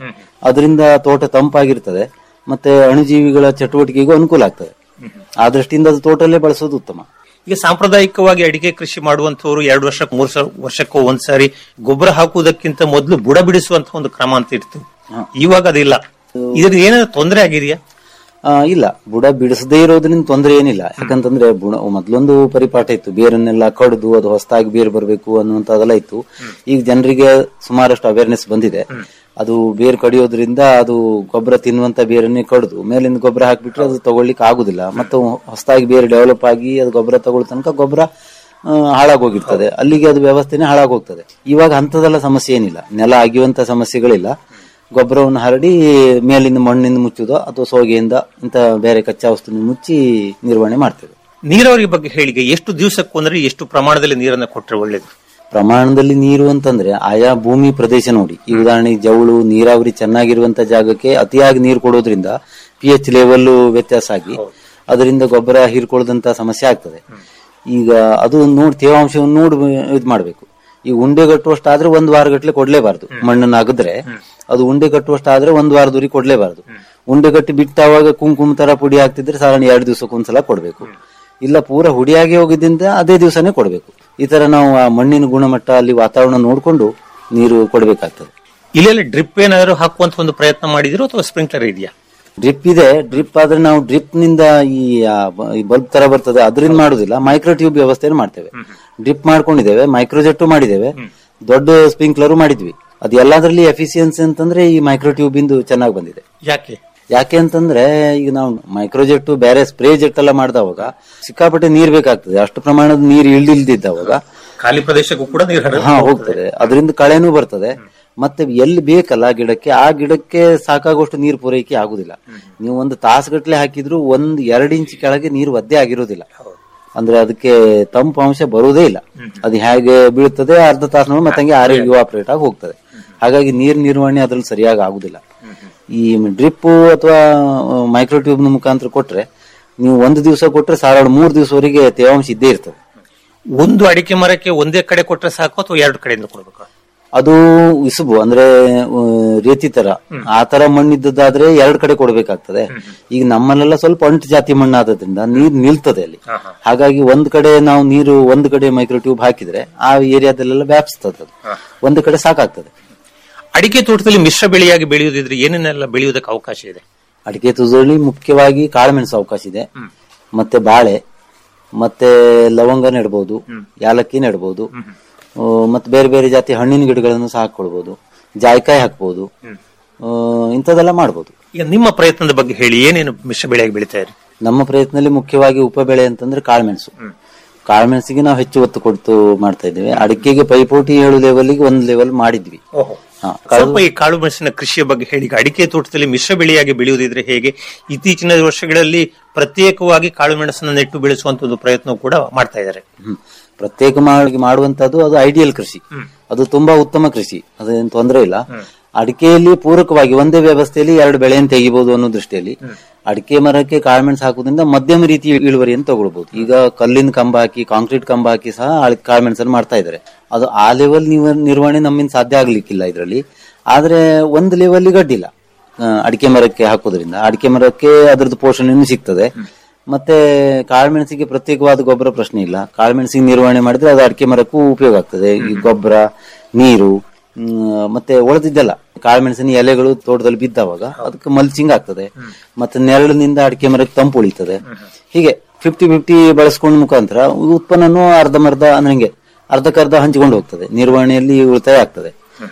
ಅದರಿಂದ ತೋಟ ತಂಪಾಗಿರ್ತದೆ ಮತ್ತೆ ಅಣುಜೀವಿಗಳ ಚಟುವಟಿಕೆಗೂ ಅನುಕೂಲ ಆಗ್ತದೆ ಆ ದೃಷ್ಟಿಯಿಂದ ಅದು ತೋಟಲ್ಲೇ ಬಳಸೋದು ಉತ್ತಮ ಈಗ ಸಾಂಪ್ರದಾಯಿಕವಾಗಿ ಅಡಿಕೆ ಕೃಷಿ ಮಾಡುವಂತವರು ಎರಡು ವರ್ಷ ಮೂರು ಸ- ವರ್ಷಕ್ಕೂ ಒಂದ್ಸಾರಿ ಗೊಬ್ಬರ ಹಾಕುವುದಕ್ಕಿಂತ ಮೊದಲು ಬುಡ ಬಿಡಿಸುವಂತ ಒಂದು ಕ್ರಮ ಅಂತ ಇತ್ತು ಇವಾಗ ಅದಿಲ್ಲ ಇದ್ರ ಏನಾದ್ರು ತೊಂದರೆ ಆಗಿದೆಯಾ ಆ, ಇಲ್ಲ ಬುಡ ಬಿಡಿಸದೇ ಇರೋದ್ರಿಂದ ತೊಂದರೆ ಏನಿಲ್ಲ ಯಾಕಂತಂದ್ರೆ ಬುಡ ಮೊದ್ಲೊಂದು ಪರಿಪಾಠ ಇತ್ತು ಬೇರನ್ನೆಲ್ಲ ಕಡ್ದು ಅದು ಹೊಸದಾಗಿ ಬೇರು ಬರಬೇಕು ಅನ್ನುವಂಥದ್ದೆಲ್ಲ ಇತ್ತು ಈಗ ಜನರಿಗೆ ಸುಮಾರಷ್ಟು ಅವೇರ್ನೆಸ್ ಬಂದಿದೆ ಅದು ಬೇರು ಕಡಿಯೋದ್ರಿಂದ ಅದು ಗೊಬ್ಬರ ತಿನ್ನುವಂತ ಬೇರನ್ನೇ ಕಡ್ದು ಮೇಲಿಂದ ಗೊಬ್ಬರ ಹಾಕ್ಬಿಟ್ರೆ ಅದು ತಗೊಳ್ಳಿಕ್ಕೆ ಆಗುದಿಲ್ಲ ಮತ್ತು ಹೊಸದಾಗಿ ಬೇರೆ ಡೆವಲಪ್ ಆಗಿ ಅದು ಗೊಬ್ಬರ ತಗೊಳ್ಳೋ ತನಕ ಗೊಬ್ಬರ ಆ, ಹಾಳಾಗೋಗಿರ್ತದೆ ಅಲ್ಲಿಗೆ ಅದು ವ್ಯವಸ್ಥೆನೇ ಹಾಳಾಗೋಗ್ತದೆ ಇವಾಗ ಅಂತದೆಲ್ಲ ಸಮಸ್ಯೆ ಏನಿಲ್ಲ ನೆಲ ಅಗಿಯುವಂತ ಸಮಸ್ಯೆಗಳಿಲ್ಲ ಗೊಬ್ಬರವನ್ನು ಹರಡಿ ಮೇಲಿಂದ ಮಣ್ಣಿಂದ ಮುಚ್ಚುವುದೋ ಅಥವಾ ಸೋಗೆಯಿಂದ ಇಂತ ಬೇರೆ ಕಚ್ಚಾ ವಸ್ತುವಿನ ಮುಚ್ಚಿ ನಿರ್ವಹಣೆ ಮಾಡ್ತೇವೆ ನೀರಾವರಿ ಬಗ್ಗೆ ಹೇಳಿಗೆ ಎಷ್ಟು ದಿವಸಕ್ಕೊಂದ್ರೆ ಎಷ್ಟು ಪ್ರಮಾಣದಲ್ಲಿ ನೀರನ್ನ ಕೊಟ್ಟರೆ ಒಳ್ಳೇದು ಪ್ರಮಾಣದಲ್ಲಿ ನೀರು ಅಂತಂದ್ರೆ ಆಯಾ ಭೂಮಿ ಪ್ರದೇಶ ನೋಡಿ ಈ ಉದಾಹರಣೆಗೆ ಜವಳು ನೀರಾವರಿ ಚೆನ್ನಾಗಿರುವಂತ ಜಾಗಕ್ಕೆ ಅತಿಯಾಗಿ ನೀರು ಕೊಡೋದ್ರಿಂದ ಪಿ ಎಚ್ ಲೆವೆಲ್ ವ್ಯತ್ಯಾಸ ಆಗಿ ಅದರಿಂದ ಗೊಬ್ಬರ ಹೀರ್ಕೊಳ್ಳದಂತ ಸಮಸ್ಯೆ ಆಗ್ತದೆ ಈಗ ಅದು ನೋಡಿ ತೇವಾಂಶವನ್ನು ನೋಡಿ ಇದು ಮಾಡ್ಬೇಕು ಈ ಉಂಡೆ ಕಟ್ಟುವಷ್ಟಾದ್ರೆ ಒಂದ್ ವಾರ ಗಟ್ಲೆ ಕೊಡ್ಲೇಬಾರ್ದು ಮಣ್ಣನ್ನು ಅಗದ್ರೆ ಅದು ಉಂಡೆ ಕಟ್ಟುವಷ್ಟಾದ್ರೆ ಒಂದ್ ವಾರದವರೆಗೆ ಕೊಡ್ಲೇಬಾರ್ದು ಉಂಡೆ ಕಟ್ಟಿ ಬಿಟ್ಟಾವಾಗ ಕುಂಕುಮ ತರ ಪುಡಿ ಹಾಕ್ತಿದ್ರೆ ಸಾಧಾರಣ ಎರಡು ದಿವಸಕ್ಕೊಂದ್ಸಲ ಕೊಡ್ಬೇಕು ಇಲ್ಲ ಪೂರ ಹುಡಿಯಾಗಿ ಹೋಗಿದ್ದಿಂದ ಅದೇ ದಿವಸನೇ ಕೊಡ್ಬೇಕು ಈ ತರ ನಾವು ಆ ಮಣ್ಣಿನ ಗುಣಮಟ್ಟ ಅಲ್ಲಿ ವಾತಾವರಣ ನೋಡ್ಕೊಂಡು ನೀರು ಕೊಡ್ಬೇಕಾಗ್ತದೆ ಇಲ್ಲೆಲ್ಲ ಡ್ರಿಪ್ ಏನಾದ್ರು ಹಾಕುವಂತ ಒಂದು ಪ್ರಯತ್ನ ಮಾಡಿದಿರೋ ಅಥವಾ ಸ್ಪ್ರಿಂಕ್ಲರ್ ಇದೆಯಾ ಡ್ರಿಪ್ ಇದೆ ಡ್ರಿಪ್ ಆದ್ರೆ ನಾವು ಡ್ರಿಪ್ ನಿಂದ ಈ ಬಲ್ಬ್ ತರ ಬರ್ತದೆ ಅದರಿಂದ ಮಾಡುದಿಲ್ಲ ಮೈಕ್ರೋ ಟ್ಯೂಬ್ ವ್ಯವಸ್ಥೆಯನ್ನು ಮಾಡ್ತೇವೆ ಡ್ರಿಪ್ ಮಾಡ್ಕೊಂಡಿದ್ದೇವೆ ಮೈಕ್ರೋಜೆಟ್ ಮಾಡಿದ್ದೇವೆ ದೊಡ್ಡ ಸ್ಪ್ರಿಂಕ್ಲರ್ ಮಾಡಿದ್ವಿ ಅದು ಎಲ್ಲದರಲ್ಲಿ ಎಫಿಸಿಯನ್ಸಿ ಅಂತಂದ್ರೆ ಈ ಮೈಕ್ರೋ ಟ್ಯೂಬ್ ಇಂದು ಚೆನ್ನಾಗಿ ಬಂದಿದೆ ಯಾಕೆ ಯಾಕೆ ಅಂತಂದ್ರೆ ಈಗ ನಾವು ಮೈಕ್ರೋಜೆಟ್ ಬೇರೆ ಸ್ಪ್ರೇ ಜೆಟ್ ಎಲ್ಲ ಮಾಡಿದವಾಗ ಸಿಕ್ಕಾಪಟ್ಟೆ ನೀರ್ ಬೇಕಾಗ್ತದೆ ಅಷ್ಟು ಪ್ರಮಾಣದ ನೀರು ಇಳ್ದಿಲ್ದಿದ್ದವಾಗ ಖಾಲಿ ಪ್ರದೇಶಕ್ಕೂ ಕೂಡ ನೀರು ಹರಿದು ಹಾ ಹೋಗ್ತದೆ ಅದರಿಂದ ಕಳೆನೂ ಬರ್ತದೆ ಮತ್ತೆ ಎಲ್ಲಿ ಬೇಕಲ್ಲ ಗಿಡಕ್ಕೆ ಆ ಗಿಡಕ್ಕೆ ಸಾಕಾಗುವಷ್ಟು ನೀರು ಪೂರೈಕೆ ಆಗುದಿಲ್ಲ ನೀವು ಒಂದು ತಾಸುಗಟ್ಲೆ ಹಾಕಿದ್ರು ಒಂದ್ ಎರಡ್ ಇಂಚ್ ಕೆಳಗೆ ನೀರು ಒದ್ದೆ ಆಗಿರೋದಿಲ್ಲ ಅಂದ್ರೆ ಅದಕ್ಕೆ ತಂಪು ಅಂಶ ಬರುವುದೇ ಇಲ್ಲ ಅದು ಹೇಗೆ ಬೀಳ್ತದೆ ಅರ್ಧ ತಾಸು ಮತ್ತೆ ಹಂಗೆ ಆರಿ ಆಪರೇಟ್ ಆಗಿ ಹೋಗ್ತದೆ ಹಾಗಾಗಿ ನೀರ್ ನಿರ್ವಹಣೆ ಅದ್ರಲ್ಲಿ ಸರಿಯಾಗಿ ಆಗುದಿಲ್ಲ ಈ ಡ್ರಿಪ್ ಅಥವಾ ಮೈಕ್ರೋ ಟ್ಯೂಬ್ ಮುಖಾಂತರ ಕೊಟ್ರೆ ನೀವು ಒಂದು ದಿವಸ ಕೊಟ್ರೆ ಸಾಧಾರಣ ಮೂರು ದಿವಸವರೆಗೆ ತೇವಾಂಶ ಇದ್ದೇ ಇರ್ತದೆ ಒಂದು ಅಡಿಕೆ ಮರಕ್ಕೆ ಒಂದೇ ಕಡೆ ಕೊಟ್ರೆ ಸಾಕು ಅಥವಾ ಎರಡು ಕಡೆಯಿಂದ ಕೊಡ್ಬೇಕು ಅದು ಇಸುಬು ಅಂದ್ರೆ ಆ, ರೇತಿ ತರ ಆ ತರ ಮಣ್ಣಿದ್ದದಾದ್ರೆ ಎರಡ್ ಕಡೆ ಕೊಡ್ಬೇಕಾಗ್ತದೆ ಈಗ ನಮ್ಮಲ್ಲೆಲ್ಲ ಸ್ವಲ್ಪ ಅಂಟು ಜಾತಿ ಮಣ್ಣು ಆದ್ರಿಂದ ನೀರ್ ನಿಲ್ತದೆ ಅಲ್ಲಿ ಹಾಗಾಗಿ ಒಂದ್ ಕಡೆ ನಾವು ನೀರು ಒಂದ್ ಕಡೆ ಮೈಕ್ರೋ ಟ್ಯೂಬ್ ಹಾಕಿದ್ರೆ ಆ ಏರಿಯಾದಲ್ಲೆಲ್ಲ ವ್ಯಾಪಿಸ್ತದೆ ಅದು ಒಂದು ಕಡೆ ಸಾಕಾಗ್ತದೆ ಅಡಿಕೆ ತೋಟದಲ್ಲಿ ಮಿಶ್ರ ಬೆಳೆಯಾಗಿ ಬೆಳೆಯುವುದಿದ್ರೆ ಏನೇನೆಲ್ಲ ಬೆಳೆಯುವುದಕ್ಕೆ ಅವಕಾಶ ಇದೆ ಅಡಿಕೆ ತುದಿಯಲ್ಲಿ ಮುಖ್ಯವಾಗಿ ಕಾಳುಮೆಣಸು ಅವಕಾಶ ಇದೆ ಮತ್ತೆ ಬಾಳೆ ಮತ್ತೆ ಲವಂಗ ನೆಡ್ಬೋದು ಯಾಲಕ್ಕಿ ನೆಡ್ಬೋದು ಆ, ಮತ್ತೆ ಬೇರೆ ಬೇರೆ ಜಾತಿ ಹಣ್ಣಿನ ಗಿಡಗಳನ್ನು ಸಹ ಹಾಕೊಳ್ಬಹುದು ಜಾಯ್ಕಾಯಿ ಹಾಕ್ಬೋದು ಆ, ಇಂಥದ್ದೆಲ್ಲ ಮಾಡ್ಬೋದು ಈಗ ನಿಮ್ಮ ಪ್ರಯತ್ನದ ಬಗ್ಗೆ ಹೇಳಿ ಏನೇನು ಮಿಶ್ರ ಬೆಳೆಯಾಗಿ ಬೆಳಿತಾ ಇರಿ ನಮ್ಮ ಪ್ರಯತ್ನದಲ್ಲಿ ಮುಖ್ಯವಾಗಿ ಉಪಬೆಳೆ ಅಂತಂದ್ರೆ ಕಾಳುಮೆಣಸು ಕಾಳುಮೆಣಸಿಗೆ ನಾವು ಹೆಚ್ಚು ಒತ್ತು ಕೊಡ್ತು ಮಾಡ್ತಾ ಇದ್ದೇವೆ ಅಡಿಕೆಗೆ ಪೈಪೋಟಿ ಏಳು ಲೆವೆಲ್ಗೆ ಒಂದ್ ಲೆವೆಲ್ ಮಾಡಿದ್ವಿ ಹಾ, ಸ್ವಲ್ಪ ಈ ಕಾಳು ಮೆಣಸಿನ ಕೃಷಿಯ ಬಗ್ಗೆ ಹೇಳಿ ಈಗ ಅಡಿಕೆ ತೋಟದಲ್ಲಿ ಮಿಶ್ರ ಬೆಳೆಯಾಗಿ ಬೆಳೆಯುವುದಿದ್ರೆ ಹೇಗೆ ಇತ್ತೀಚಿನ ವರ್ಷಗಳಲ್ಲಿ ಪ್ರತ್ಯೇಕವಾಗಿ ಕಾಳು ಮೆಣಸನ್ನು ನೆಟ್ಟು ಬೆಳೆಸುವಂತ ಒಂದು ಪ್ರಯತ್ನ ಕೂಡ ಮಾಡ್ತಾ ಇದ್ದಾರೆ ಹ್ಮ್. ಪ್ರತ್ಯೇಕ ಮಾಡಿ ಮಾಡುವಂತದ್ದು ಅದು ಐಡಿಯಲ್ ಕೃಷಿ ಅದು ತುಂಬಾ ಉತ್ತಮ ಕೃಷಿ ಅದೇನು ತೊಂದರೆ ಇಲ್ಲ ಅಡಿಕೆಯಲ್ಲಿ ಪೂರಕವಾಗಿ ಒಂದೇ ವ್ಯವಸ್ಥೆಯಲ್ಲಿ ಎರಡು ಬೆಳೆಯನ್ನು ತೆಗಿಬಹುದು ಅನ್ನೋ ದೃಷ್ಟಿಯಲ್ಲಿ ಅಡಿಕೆ ಮರಕ್ಕೆ ಕಾಳುಮೆಣಸು ಹಾಕುವುದರಿಂದ ಮಧ್ಯಮ ರೀತಿಯ ಇಳುವರಿಯನ್ನು ತಗೊಳ್ಬಹುದು ಈಗ ಕಲ್ಲಿನ ಕಂಬ ಹಾಕಿ ಕಾಂಕ್ರೀಟ್ ಕಂಬ ಹಾಕಿ ಸಹ ಅಳ್- ಕಾಳುಮೆಣಸನ್ನು ಮಾಡ್ತಾ ಇದ್ದಾರೆ ಅದು ಆ ಲೆವೆಲ್ ನಿರ್ವಹಣೆ ನಮ್ಮಿಂದ ಸಾಧ್ಯ ಆಗ್ಲಿಕ್ಕಿಲ್ಲ ಇದರಲ್ಲಿ ಆದ್ರೆ ಒಂದು ಲೆವೆಲ್ ಗಡ್ಡಿಲ್ಲ ಆ, ಅಡಿಕೆ ಮರಕ್ಕೆ ಹಾಕೋದ್ರಿಂದ ಅಡಿಕೆ ಮರಕ್ಕೆ ಅದರದ್ದು ಪೋಷಣೆಯನ್ನು ಸಿಗ್ತದೆ ಮತ್ತೆ ಕಾಳುಮೆಣಸಿಗೆ ಪ್ರತ್ಯೇಕವಾದ ಗೊಬ್ಬರ ಪ್ರಶ್ನೆ ಇಲ್ಲ ಕಾಳುಮೆಣಸಿಗೆ ನಿರ್ವಹಣೆ ಮಾಡಿದ್ರೆ ಅದು ಅಡಿಕೆ ಮರಕ್ಕೂ ಉಪಯೋಗ ಆಗ್ತದೆ ಈ ಗೊಬ್ಬರ ನೀರು ಹ್ಮ್, ಮತ್ತೆ ಉಳಿದಿದ್ದೆಲ್ಲ ಕಾಳುಮೆಣಸಿನ ಎಲೆಗಳು ತೋಟದಲ್ಲಿ ಬಿದ್ದಾವಾಗ ಅದಕ್ಕೆ ಮಲ್ಚಿಂಗ್ ಆಗ್ತದೆ ಮತ್ತೆ ನೆರಳಿನಿಂದ ಅಡಿಕೆ ಮರಕ್ಕೆ ತಂಪು ಉಳಿತದೆ ಹೀಗೆ ಫಿಫ್ಟಿ ಫಿಫ್ಟಿ ಬಳಸ್ಕೊಂಡ ಮುಖಾಂತರ ಉತ್ಪನ್ನನೂ ಅರ್ಧಮರ್ಧ ಅಂದ್ರೆ ಹಿಂಗೆ ಅರ್ಧಕ್ಕರ್ಧ ಹಂಚಿಕೊಂಡು ಹೋಗ್ತದೆ ನಿರ್ವಹಣೆಯಲ್ಲಿ ಉಳಿತಾಯ ಆಗ್ತದೆ